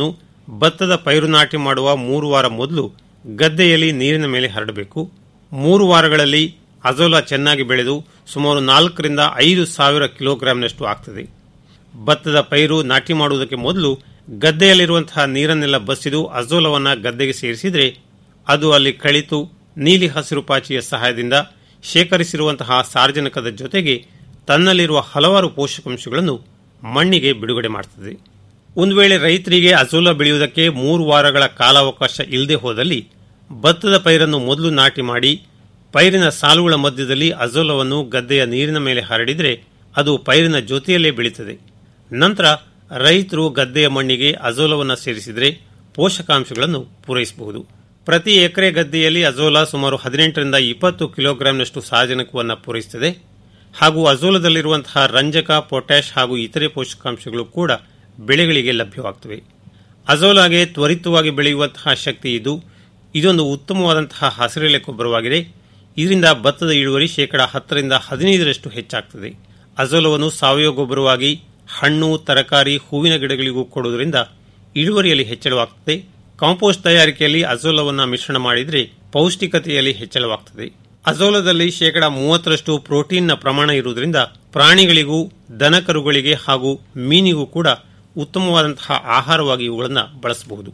R: ಭತ್ತದ ಪೈರು ನಾಟಿ ಮಾಡುವ ಮೂರು ವಾರ ಮೊದಲು ಗದ್ದೆಯಲ್ಲಿ ನೀರಿನ ಮೇಲೆ ಹರಡಬೇಕು ಮೂರು ವಾರಗಳಲ್ಲಿ ಅಜೋಲಾ ಚೆನ್ನಾಗಿ ಬೆಳೆದು ಸುಮಾರು ನಾಲ್ಕರಿಂದ ಐದು ಸಾವಿರ ಕಿಲೋಗ್ರಾಂನಷ್ಟು ಆಗ್ತದೆ ಭತ್ತದ ಪೈರು ನಾಟಿ ಮಾಡುವುದಕ್ಕೆ ಮೊದಲು ಗದ್ದೆಯಲ್ಲಿರುವಂತಹ ನೀರನ್ನೆಲ್ಲ ಬಸಿದು ಅಜೋಲವನ್ನ ಗದ್ದೆಗೆ ಸೇರಿಸಿದರೆ ಅದು ಅಲ್ಲಿ ಕಳಿತು ನೀಲಿ ಹಸಿರು ಪಾಚಿಯ ಸಹಾಯದಿಂದ ಶೇಖರಿಸಿರುವಂತಹ ಸಾರ್ವಜನಿಕದ ಜೊತೆಗೆ ತನ್ನಲ್ಲಿರುವ ಹಲವಾರು ಪೋಷಕಾಂಶಗಳನ್ನು ಮಣ್ಣಿಗೆ ಬಿಡುಗಡೆ ಮಾಡುತ್ತದೆ ಒಂದು ವೇಳೆ ರೈತರಿಗೆ ಅಜೋಲ ಬೆಳೆಯುವುದಕ್ಕೆ ಮೂರು ವಾರಗಳ ಕಾಲಾವಕಾಶ ಇಲ್ಲದೆ ಹೋದಲ್ಲಿ ಭತ್ತದ ಪೈರನ್ನು ಮೊದಲು ನಾಟಿ ಮಾಡಿ ಪೈರಿನ ಸಾಲುಗಳ ಮಧ್ಯದಲ್ಲಿ ಅಜೋಲವನ್ನು ಗದ್ದೆಯ ನೀರಿನ ಮೇಲೆ ಹರಡಿದರೆ ಅದು ಪೈರಿನ ಜೊತೆಯಲ್ಲೇ ಬೆಳೀತದೆ ನಂತರ ರೈತರು ಗದ್ದೆಯ ಮಣ್ಣಿಗೆ ಅಜೋಲವನ್ನು ಸೇರಿಸಿದರೆ ಪೋಷಕಾಂಶಗಳನ್ನು ಪೂರೈಸಬಹುದು ಪ್ರತಿ ಎಕರೆ ಗದ್ದೆಯಲ್ಲಿ ಅಜೋಲಾ ಸುಮಾರು ಹದಿನೆಂಟರಿಂದ ಇಪ್ಪತ್ತು ಕಿಲೋಗ್ರಾಂನಷ್ಟು ಸಾರಜನಕವನ್ನು ಪೂರೈಸುತ್ತದೆ ಹಾಗೂ ಅಜೋಲದಲ್ಲಿರುವಂತಹ ರಂಜಕ ಪೊಟ್ಯಾಷ್ ಹಾಗೂ ಇತರೆ ಪೋಷಕಾಂಶಗಳು ಕೂಡ ಬೆಳೆಗಳಿಗೆ ಲಭ್ಯವಾಗುತ್ತವೆ ಅಜೋಲಾಗೆ ತ್ವರಿತವಾಗಿ ಬೆಳೆಯುವಂತಹ ಶಕ್ತಿ ಇದ್ದು ಇದೊಂದು ಉತ್ತಮವಾದಂತಹ ಹಸಿರೆಲೆ ಗೊಬ್ಬರವಾಗಿದೆ ಇದರಿಂದ ಭತ್ತದ ಇಳುವರಿ ಶೇಕಡಾ ಹತ್ತರಿಂದ ಹದಿನೈದರಷ್ಟು ಹೆಚ್ಚಾಗ್ತದೆ ಅಜೋಲವನ್ನು ಸಾವಯವ ಗೊಬ್ಬರವಾಗಿ ಹಣ್ಣು ತರಕಾರಿ ಹೂವಿನ ಗಿಡಗಳಿಗೂ ಕೊಡುವುದರಿಂದ ಇಳುವರಿಯಲ್ಲಿ ಹೆಚ್ಚಳವಾಗುತ್ತದೆ ಕಾಂಪೋಸ್ಟ್ ತಯಾರಿಕೆಯಲ್ಲಿ ಅಜೋಲವನ್ನು ಮಿಶ್ರಣ ಮಾಡಿದರೆ ಪೌಷ್ಟಿಕತೆಯಲ್ಲಿ ಹೆಚ್ಚಳವಾಗುತ್ತದೆ ಅಜೋಲದಲ್ಲಿ ಶೇಕಡಾ ಮೂವತ್ತರಷ್ಟು ಪ್ರೋಟೀನ್ನ ಪ್ರಮಾಣ ಇರುವುದರಿಂದ ಪ್ರಾಣಿಗಳಿಗೂ ದನಕರುಗಳಿಗೆ ಹಾಗೂ ಮೀನಿಗೂ ಕೂಡ ಉತ್ತಮವಾದಂತಹ ಆಹಾರವಾಗಿ ಇವುಗಳನ್ನು ಬಳಸಬಹುದು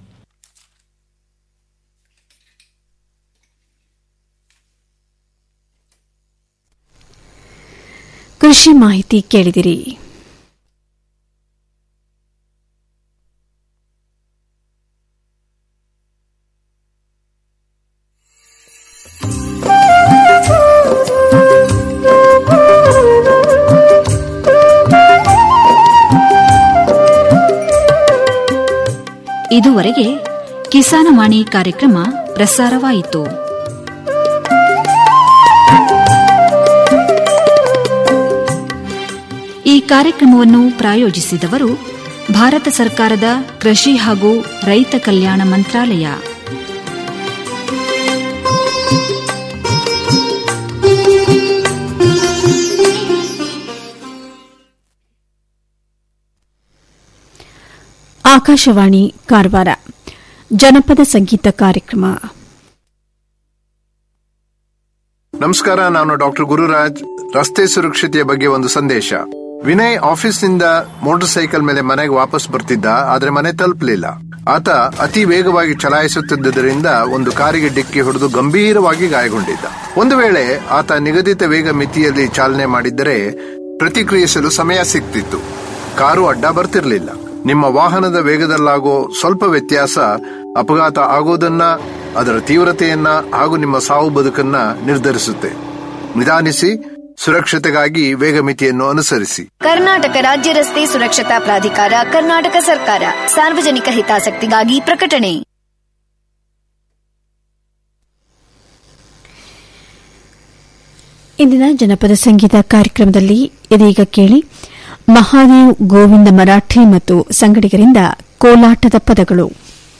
E: ಕೃಷಿ ಮಾಹಿತಿ ಕೇಳಿದಿರಿ
I: ಇದುವರೆಗೆ ಕಿಸಾನವಾಣಿ ಕಾರ್ಯಕ್ರಮ ಪ್ರಸಾರವಾಯಿತು ಈ ಕಾರ್ಯಕ್ರಮವನ್ನು ಪ್ರಾಯೋಜಿಸಿದವರು ಭಾರತ ಸರ್ಕಾರದ ಕೃಷಿ ಹಾಗೂ ರೈತ ಕಲ್ಯಾಣ ಮಂತ್ರಾಲಯ
E: ಆಕಾಶವಾಣಿ ಕಾರವಾರ ಜನಪದ ಸಂಗೀತ ಕಾರ್ಯಕ್ರಮ
S: ನಮಸ್ಕಾರ ನಾನು ಡಾಕ್ಟರ್ ಗುರುರಾಜ್ ರಸ್ತೆ ಸುರಕ್ಷತೆಯ ಬಗ್ಗೆ ಒಂದು ಸಂದೇಶ ವಿನಯ್ ಆಫೀಸ್ನಿಂದ ಮೋಟಾರ್ ಸೈಕಲ್ ಮೇಲೆ ಮನೆಗೆ ವಾಪಸ್ ಬರ್ತಿದ್ದ ಆದ್ರೆ ಮನೆ ತಲುಪಲಿಲ್ಲ ಆತ ಅತಿ ವೇಗವಾಗಿ ಚಲಾಯಿಸುತ್ತಿದ್ದರಿಂದ ಒಂದು ಕಾರಿಗೆ ಡಿಕ್ಕಿ ಹೊಡೆದು ಗಂಭೀರವಾಗಿ ಗಾಯಗೊಂಡಿದ್ದ ಒಂದು ವೇಳೆ ಆತ ನಿಗದಿತ ವೇಗ ಮಿತಿಯಲ್ಲಿ ಚಾಲನೆ ಮಾಡಿದ್ದರೆ ಪ್ರತಿಕ್ರಿಯಿಸಲು ಸಮಯ ಸಿಗ್ತಿತ್ತು ಕಾರು ಅಡ್ಡ ಬರ್ತಿರ್ಲಿಲ್ಲ ನಿಮ್ಮ ವಾಹನದ ವೇಗದಲ್ಲಾಗೋ ಸ್ವಲ್ಪ ವ್ಯತ್ಯಾಸ ಅಪಘಾತ ಆಗೋದನ್ನ ಅದರ ತೀವ್ರತೆಯನ್ನ ಹಾಗೂ ನಿಮ್ಮ ಸಾವು ಬದುಕನ್ನ ನಿರ್ಧರಿಸುತ್ತೆ ನಿಧಾನಿಸಿ ಸುರಕ್ಷತೆಗಾಗಿ ವೇಗ ಮಿತಿಯನ್ನು ಅನುಸರಿಸಿ
T: ಕರ್ನಾಟಕ ರಾಜ್ಯ ರಸ್ತೆ ಸುರಕ್ಷತಾ ಪ್ರಾಧಿಕಾರ ಕರ್ನಾಟಕ ಸರ್ಕಾರ ಸಾರ್ವಜನಿಕ ಹಿತಾಸಕ್ತಿಗಾಗಿ ಪ್ರಕಟಣೆ
E: ಇಂದಿನ ಜನಪದ ಸಂಗೀತ ಕಾರ್ಯಕ್ರಮದಲ್ಲಿ ಇದೀಗ ಕೇಳಿ ಮಹಾದೇವ್ ಗೋವಿಂದ ಮರಾಠೆ ಮತ್ತು ಸಂಗಡಿಗರಿಂದ ಕೋಲಾಟದ ಪದಗಳು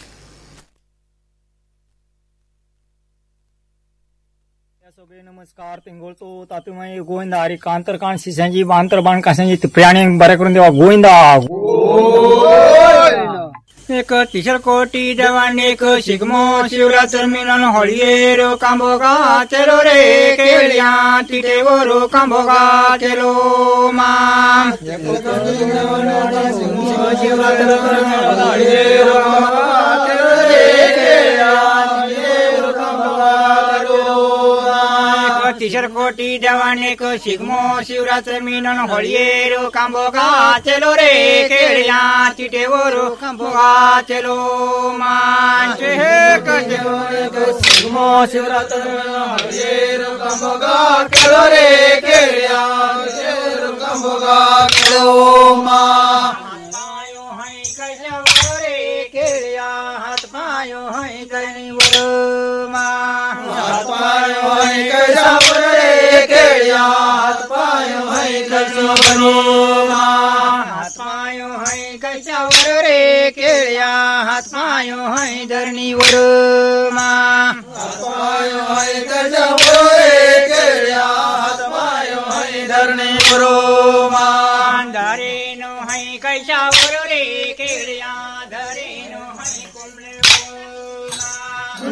U: नमस्कार तिंगोळतो तातुमाई गोविंदा हरी कांतरकांड शिसांजी बांतरबाण कासांजी तिपळ्याने बरे करून देवा गोविंदा एक तिसर कोटी जवान एक शिगमो शिवरात्र मिलन होळियेर कांबोगा चलो रे केळ्या तिथे वरो कांबोगा चलो माम शिवरात्र किशोर कोटी जवान एक शिगमो शिवरात्र मिलन होळियेर कांबोगा चलो रे केळ्या चिटेवर कांबोगा चलो मांचे शिगमो शिवरात्र होळियेर कांबोगा चलो रे केळ्या कांबोगा चलो मा केळ्या हात पायो है गणीवर मा हात पायो है कैसावर रे केळ्या हात पायो है कैसावर मा हात पायो है कैसावर रे केळ्या हात पायो है धरणीवर मा हात पायो है कैसावर रे केळ्या हात पायो है धरणीवर मा धरेनो है कैसावर रे केळ्या धरेनो है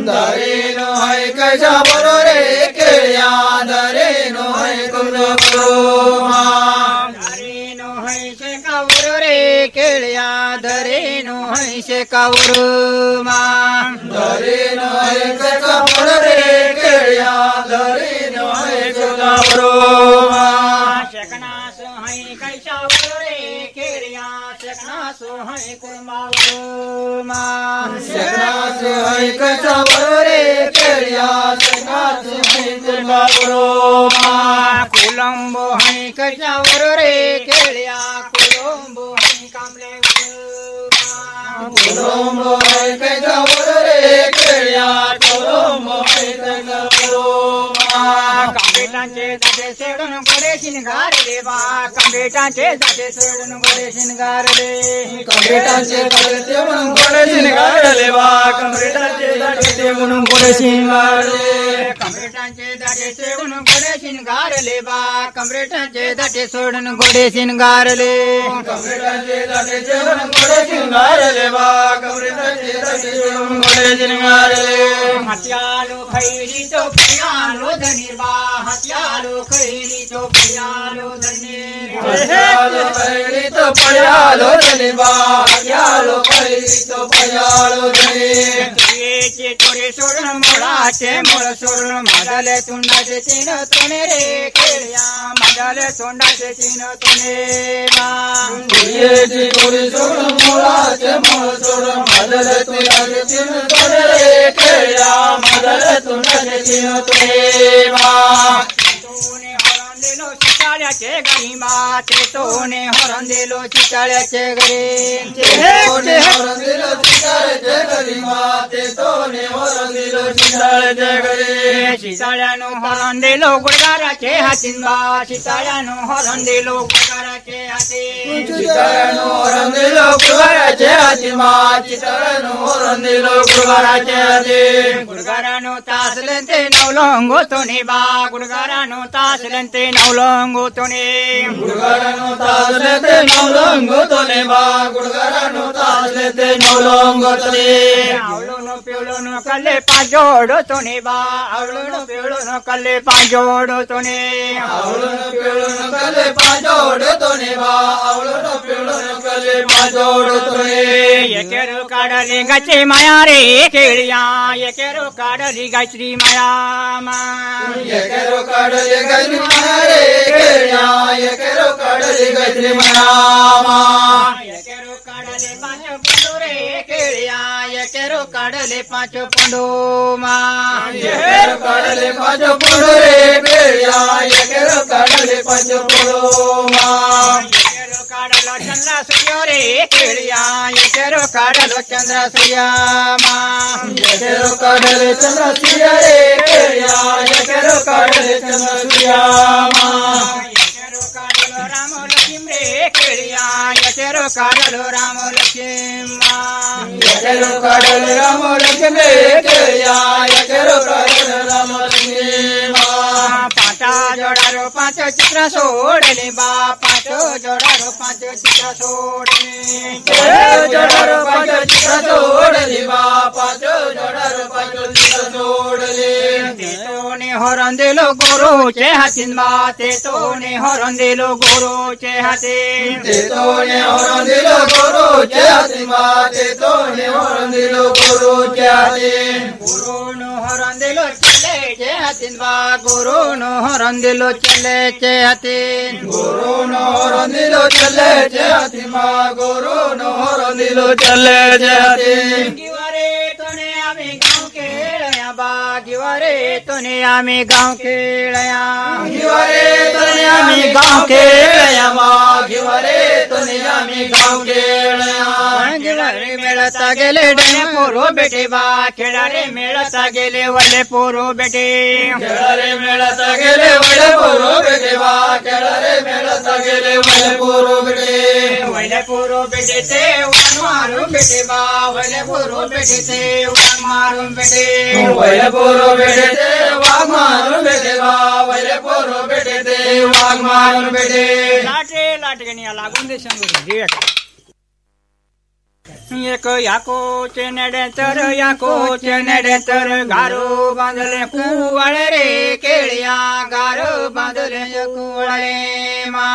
U: ದರೇನು ಹೈ ಕೈಸ ಬರೋ ರೇ ಕೇಳಿಯ ದರೇನು ಹೈ ಕುಂದ ಬರೋ ಮಾ ದರೇನು ಹೈ ಸೆ ಕವರು ರೇ ಕೇಳಿಯ ದರೇನು ಹೈ ಸೆ ಕವರು ಮಾ ದರೇನು ಹೈ ಕೈಸ ಬರೋ ರೇ ಕೇಳಿಯ ದರೇನು ಹೈ ಕುಂದ ಬರೋ ಮಾ ಶಕನಾಸು ಹೈ ಕೈಸ ಬರೋ ರೇ ಕೇಳಿಯ ಶಕನಾಸು ಹೈ ಕುಂಬಾವರು ಮಾ ಶಕನಾಸು ಹೈ ಕೈಸ ಬರೋ ರೇ ಕೇಳಿಯ ಶಕನಾಸು ಹೈ ಕುಂಬಾವರು ಮಾ ಕುಲಂಬೋ ಹೈ ಕೈಸ ಬರೋ ರೇ ಕೇಳಿಯ ಕುಲಂಬೋ ಹೈ ಕಾಮ್ಲೆ ಕುಲಂಬೋ ಹೈ ಕೈಸ ಬರೋ ರೇ ಕೇಳಿಯ ಕುಲಂಬೋ ಹೈ ಕೈಸ ಬರೋ ಮಾ ಕಂಬೇಟಾಂचे दाटे सेडून गोडे शिनगार रे बा कंबेटांचे दाटे सेडून गोडे शिनगार रे कंबेटांचे दाटे सेडून गोडे शिनगार रे बा कंबेटांचे दाटे सेडून गोडे शिनगार रे कंबेटांचे दाटे सेडून गोडे शिनगार ले बा कंबेटांचे दाटे सोडून गोडे शिनगार ले कंबेटांचे दाटे सेडून गोडे शिनगार ले बा कंबेटांचे दाटे सोडून गोडे शिनगार ले हत्यालो खैरी तो पियालो धनी बा हत्यालो खैरी तो पियालो धनी हत्यालो खैरी तो पियालो धनी बा हत्यालो खैरी तो पियालो धनी तुझे तोरे सोडून मोळाचे मोळ सोडून माझाले तोंडाचे तीन तुने रे केळ्या माझाले तोंडाचे तीन तुने मा तुझे तोरे सोडून मोळाचे मोळ सोडून माझाले तोंडाचे तीन तुने रे केळ्या माझाले तोंडाचे तीन तुने मा दिलो चिताळ्याचे घरी मा ते तोने हरण दिलो चिताळ्याचे घरी तोने हरण दिलो चिताळ्याचे घरी मा ते तोने हरण दिलो चिताळ्याचे घरी चिताळ्यानो हरण दिलो गुडगाराचे हातीन बा चिताळ्यानो हरण दिलो गुडगाराचे हाती चिताळ्यानो हरण दिलो गुडगाराचे हाती मा चिताळ्यानो हरण दिलो गुडगाराचे हाती गुडगारानो तासले ते नवलंगो तोने बा गुडगारानो तासले ते नवलंगो तोने गुडगारानो तासले ते नवलंगो तोने बा गुडगारानो तासले ते नवलंगो तोने आवलोनो पिवलोनो कल्ले पाजोडो तोने बा आवलोनो पिवलोनो कल्ले पाजोडो तोने आवलोनो पिवलोनो कल्ले पाजोडो तोने बा आवलोनो पिवलोनो कल्ले पाजोडो तोने एकेरो काढले गाचे माया रे केळिया एकेरो काढली गायत्री माया मा एकेरो काढले गायत्री माया रे केळिया एकेरो काढली गायत्री माया मा एकेरो काढले पाच पंडो रे केळिया एकेरो काढले पाच पंडो मा एकेरो काढले पाच पंडो रे केळिया एकेरो काढले पाच पंडो मा एकेरो काढलो चंद्र सूर्य रे केळिया एकेरो काढलो चंद्र सूर्य मा एकेरो काढले चंद्र सूर्य रे केळिया एकेरो काढले चंद्र सूर्य मा एकेरो काढलो राम लक्ष्मी रे केळिया एकेरो काढलो राम लक्ष्मी मा एकेरो काढलो राम लक्ष्मी रे केळिया एकेरो काढलो राम लक्ष्मी मा पाटा जोडारो पाच चित्र सोडले बा पाच जोडारो पाच चित्र सोडले जोडारो पाच चित्र सोडले बा पाच जोडारो पाच चित्र सोडले ते तोने हरण दिलो गुरुचे हातीन बा ते तोने हरण दिलो गुरुचे हातीन ते तोने हरण दिलो गुरुचे हातीन बा ते तोने हरण दिलो गुरुचे हातीन गुरुनो हरण दिलो चलेचे हातीन बा गुरुनो हरण दिलो चलेचे हातीन गुरुनो हरण दिलो चलेचे हातीन बा गुरुनो हरण दिलो चलेचे हातीन गिवारे तोने आम्ही गाव खेळया बा गिवारे तोने आम्ही गाव खेळया गिवारे तोने आम्ही गाव खेळया बा गिवारे तोने आम्ही गाव खेळया गिवारे मिळता गेले डणे पोरो बेटे बा खेळारे मिळता गेले वले पोरो बेटे खेळारे मिळता गेले वले पोरो बेटे बा खेळारे मिळता गेले वले पोरो बेटे वले पोरो बेटे ते वन मारू बेटे बा वले पोरो बेटे ते वन मारू बेटे वले पोरो बेटे ते वाघ मारू बेटे बा वले पोरो बेटे ते वाघ मारू बेटे लाटे लाटगणी लागून दे शंभर एक याको नडे तर याको नडे तर गारो बांधले कुवळे रे केळिया गारो बांधले कुवळे मा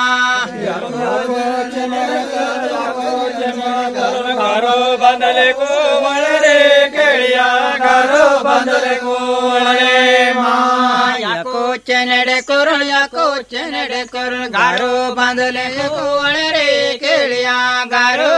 U: गारो बांधले कुवळे रे केळिया गारो बांधले कुवळे मा याको नडे करून याको नडे करून गारो बांधले कुवळे रे केळिया गारो